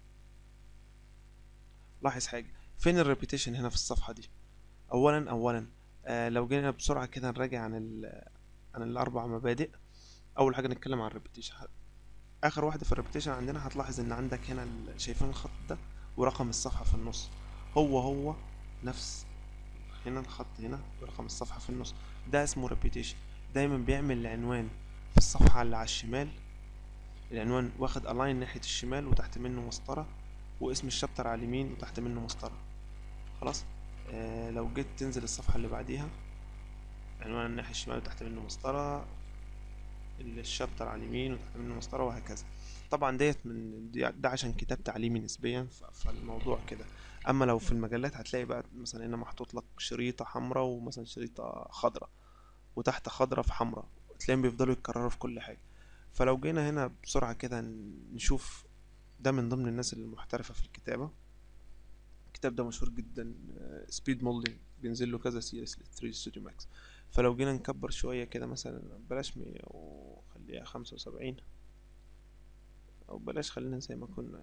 لاحظ حاجة فين الريبيتيشن هنا في الصفحة دي اولا اولا آه لو جينا بسرعة كده نراجع عن ال عن الاربع مبادئ اول حاجة نتكلم عن الريبيتيشن اخر واحدة في الريبيتيشن عندنا هتلاحظ ان عندك هنا ال- شايفين الخط ده ورقم الصفحة في النص هو هو نفس هنا الخط هنا ورقم الصفحة في النص ده اسمه ريبيتيشن دايما بيعمل العنوان في الصفحة اللي على الشمال العنوان واخد الاين ناحية الشمال وتحت منه مسطرة واسم الشابتر على اليمين وتحت منه مسطرة خلاص آه لو جيت تنزل الصفحة اللي بعديها عنوان الناحية الشمال وتحت منه مسطرة الشابتر على اليمين وتحت منه مسطرة وهكذا طبعا ديت من دي- ده عشان كتاب تعليمي نسبيا ف- فالموضوع كده اما لو في المجلات هتلاقي بقى مثلا هنا محطوط لك شريطة حمراء ومثلا شريطة خضراء وتحت خضراء في حمراء تلاقيهم بيفضلوا يتكرروا في كل حاجة فلو جينا هنا بسرعة كده ن- نشوف ده من ضمن الناس المحترفة في الكتابة الكتاب ده مشهور جدا سبيد مولدنج بينزل له كذا سيريس لل 3 ستوديو ماكس فلو جينا نكبر شوية كده مثلا بلاش مية وخليها خمسة وسبعين أو بلاش خلينا زي ما كنا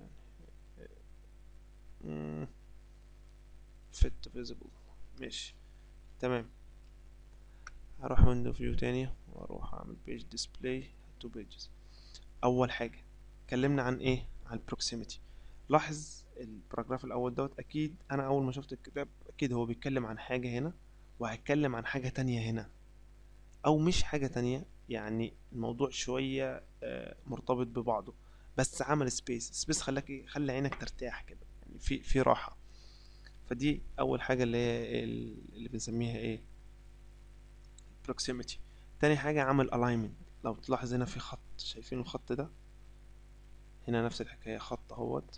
يعني فيت فيزيبل ماشي تمام هروح ويندو فيو تاني واروح اعمل بيج ديسبلاي تو بيجز اول حاجه اتكلمنا عن ايه عن البروكسيميتي لاحظ الباراجراف الاول دوت اكيد انا اول ما شفت الكتاب اكيد هو بيتكلم عن حاجه هنا وهيتكلم عن حاجه تانية هنا او مش حاجه تانية يعني الموضوع شويه آه، مرتبط ببعضه بس عمل سبيس سبيس خلاك ايه خلى عينك ترتاح كده يعني في في راحه فدي اول حاجه اللي هي اللي بنسميها ايه proximity تاني حاجه عمل alignment لو تلاحظ هنا في خط شايفين الخط ده هنا نفس الحكايه خط اهوت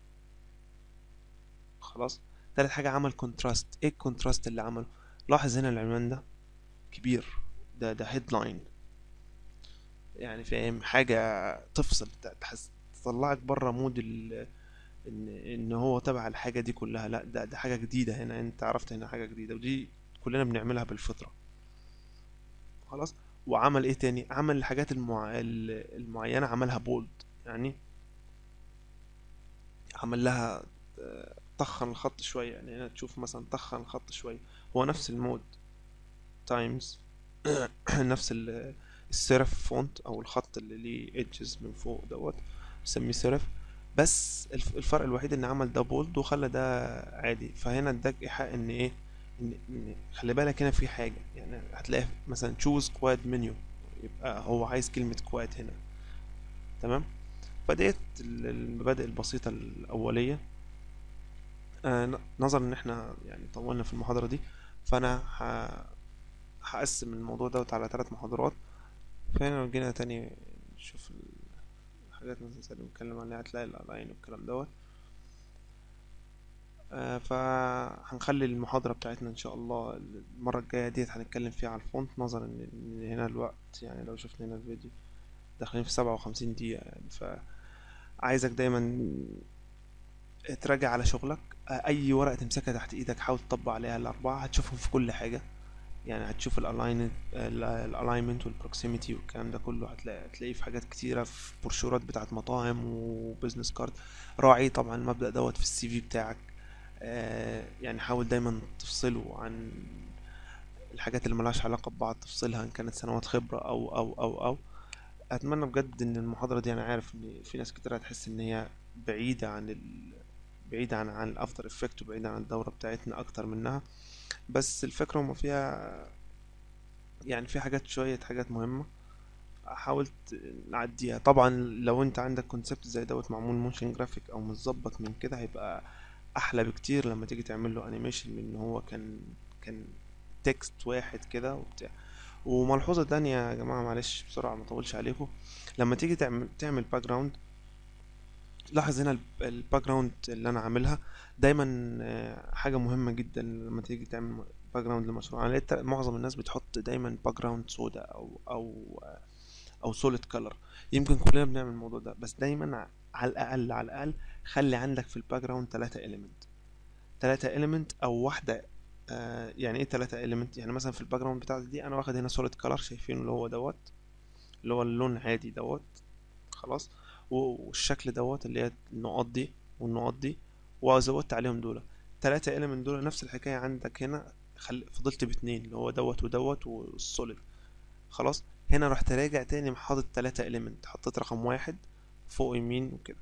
خلاص تالت حاجه عمل كونتراست ايه الكونتراست اللي عمله لاحظ هنا العنوان ده كبير ده ده هيدلاين يعني فاهم حاجة تفصل تحس تطلعك بره مود ال ان ان هو تبع الحاجة دي كلها لا ده ده حاجة جديدة هنا انت عرفت هنا حاجة جديدة ودي كلنا بنعملها بالفطرة خلاص وعمل ايه تاني عمل الحاجات المع... المعينة عملها بولد يعني عمل لها طخن الخط شوية يعني هنا تشوف مثلا طخن الخط شوية هو نفس المود تايمز نفس السيرف فونت او الخط اللي ليه ايدجز من فوق دوت بنسميه سيرف بس الفرق الوحيد ان عمل ده بولد وخلى ده عادي فهنا اداك ايحاء ان ايه ان, إن خلي بالك هنا في حاجه يعني هتلاقي مثلا تشوز كواد منيو يبقى هو عايز كلمه كواد هنا تمام فديت المبادئ البسيطه الاوليه آه نظرا ان احنا يعني طولنا في المحاضره دي فانا ه... هقسم الموضوع دوت على ثلاث محاضرات فهنا لو جينا تاني نشوف الحاجات مثلا اللي بنتكلم عليها هتلاقي الالاين والكلام دوت آه فهنخلي المحاضرة بتاعتنا ان شاء الله المرة الجاية ديت هنتكلم فيها على الفونت نظرا ان هنا الوقت يعني لو شفنا هنا الفيديو داخلين في سبعة وخمسين دقيقة يعني فعايزك دايما تراجع على شغلك اي ورقة تمسكها تحت ايدك حاول تطبق عليها الاربعة هتشوفهم في كل حاجة يعني هتشوف الالاينمنت والبروكسيميتي والكلام ده كله هتلاقي هتلاقيه في حاجات كتيره في بروشورات بتاعت مطاعم وبزنس كارد راعي طبعا المبدا دوت في السي في بتاعك آه يعني حاول دايما تفصله عن الحاجات اللي ملهاش علاقه ببعض تفصلها ان كانت سنوات خبره او او او او اتمنى بجد ان المحاضره دي انا عارف ان في ناس كتير هتحس ان هي بعيده عن ال... بعيده عن عن الافتر افكت وبعيده عن الدوره بتاعتنا اكتر منها بس الفكرة هما فيها يعني في حاجات شوية حاجات مهمة حاولت نعديها طبعا لو انت عندك كونسبت زي دوت معمول موشن جرافيك او متظبط من كده هيبقى احلى بكتير لما تيجي تعمل له انيميشن من ان هو كان كان تكست واحد كده وبتاع وملحوظة تانية يا جماعة معلش بسرعة ما اطولش عليكم لما تيجي تعمل تعمل باك جراوند لاحظ هنا الباك جراوند اللي انا عاملها دايما حاجه مهمه جدا لما تيجي تعمل باك جراوند لمشروع انا لقيت معظم الناس بتحط دايما باك جراوند سودا او او او سوليد كلر يمكن كلنا بنعمل الموضوع ده بس دايما على الاقل على الاقل خلي عندك في الباك جراوند ثلاثة اليمنت ثلاثة اليمنت او واحده آه يعني ايه ثلاثة اليمنت يعني مثلا في الباك جراوند بتاعتي دي انا واخد هنا سوليد كلر شايفينه اللي هو دوت اللي هو اللون عادي دوت خلاص والشكل دوت اللي هي النقاط دي والنقاط دي وزودت عليهم دول تلاتة إليمنت دول نفس الحكاية عندك هنا خل... فضلت باتنين اللي هو دوت ودوت والسوليد خلاص هنا رحت راجع تاني حاطط تلاتة إليمنت حطيت رقم واحد فوق يمين وكده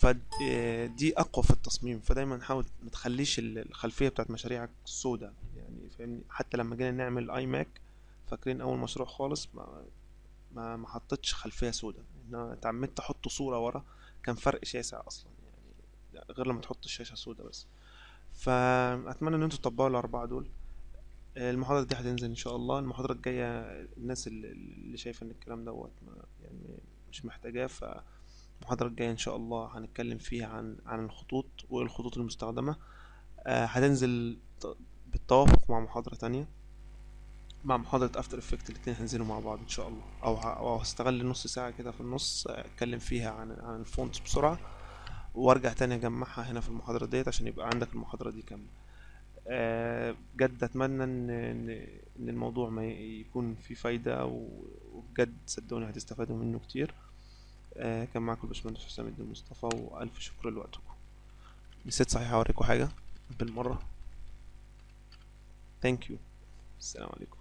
فدي أقوى في التصميم فدايما حاول ما تخليش الخلفية بتاعت مشاريعك سودا يعني فاهمني حتى لما جينا نعمل اي ماك فاكرين أول مشروع خالص ما ما ما حطيتش خلفية سودا انا اتعمدت احط صورة ورا كان فرق شاسع اصلا يعني غير لما تحط الشاشة سودا بس فاتمنى ان انتوا تطبقوا الاربعة دول المحاضرة دي هتنزل ان شاء الله المحاضرة الجاية الناس اللي, اللي شايفة ان الكلام دوت يعني مش محتاجاه فالمحاضرة الجاية ان شاء الله هنتكلم فيها عن عن الخطوط والخطوط المستخدمة هتنزل بالتوافق مع محاضرة تانية مع محاضرة افتر افكت الاتنين هنزلوا مع بعض ان شاء الله او او هستغل نص ساعة كده في النص اتكلم فيها عن عن الفونتس بسرعة وارجع تاني اجمعها هنا في المحاضرة ديت عشان يبقى عندك المحاضرة دي كاملة أه بجد اتمنى ان ان ان الموضوع ما يكون فيه فايدة وبجد صدقوني هتستفادوا منه كتير أه كان معاكم الباشمهندس حسام الدين مصطفى والف شكر لوقتكم نسيت صحيح اوريكم حاجة بالمرة ثانك يو السلام عليكم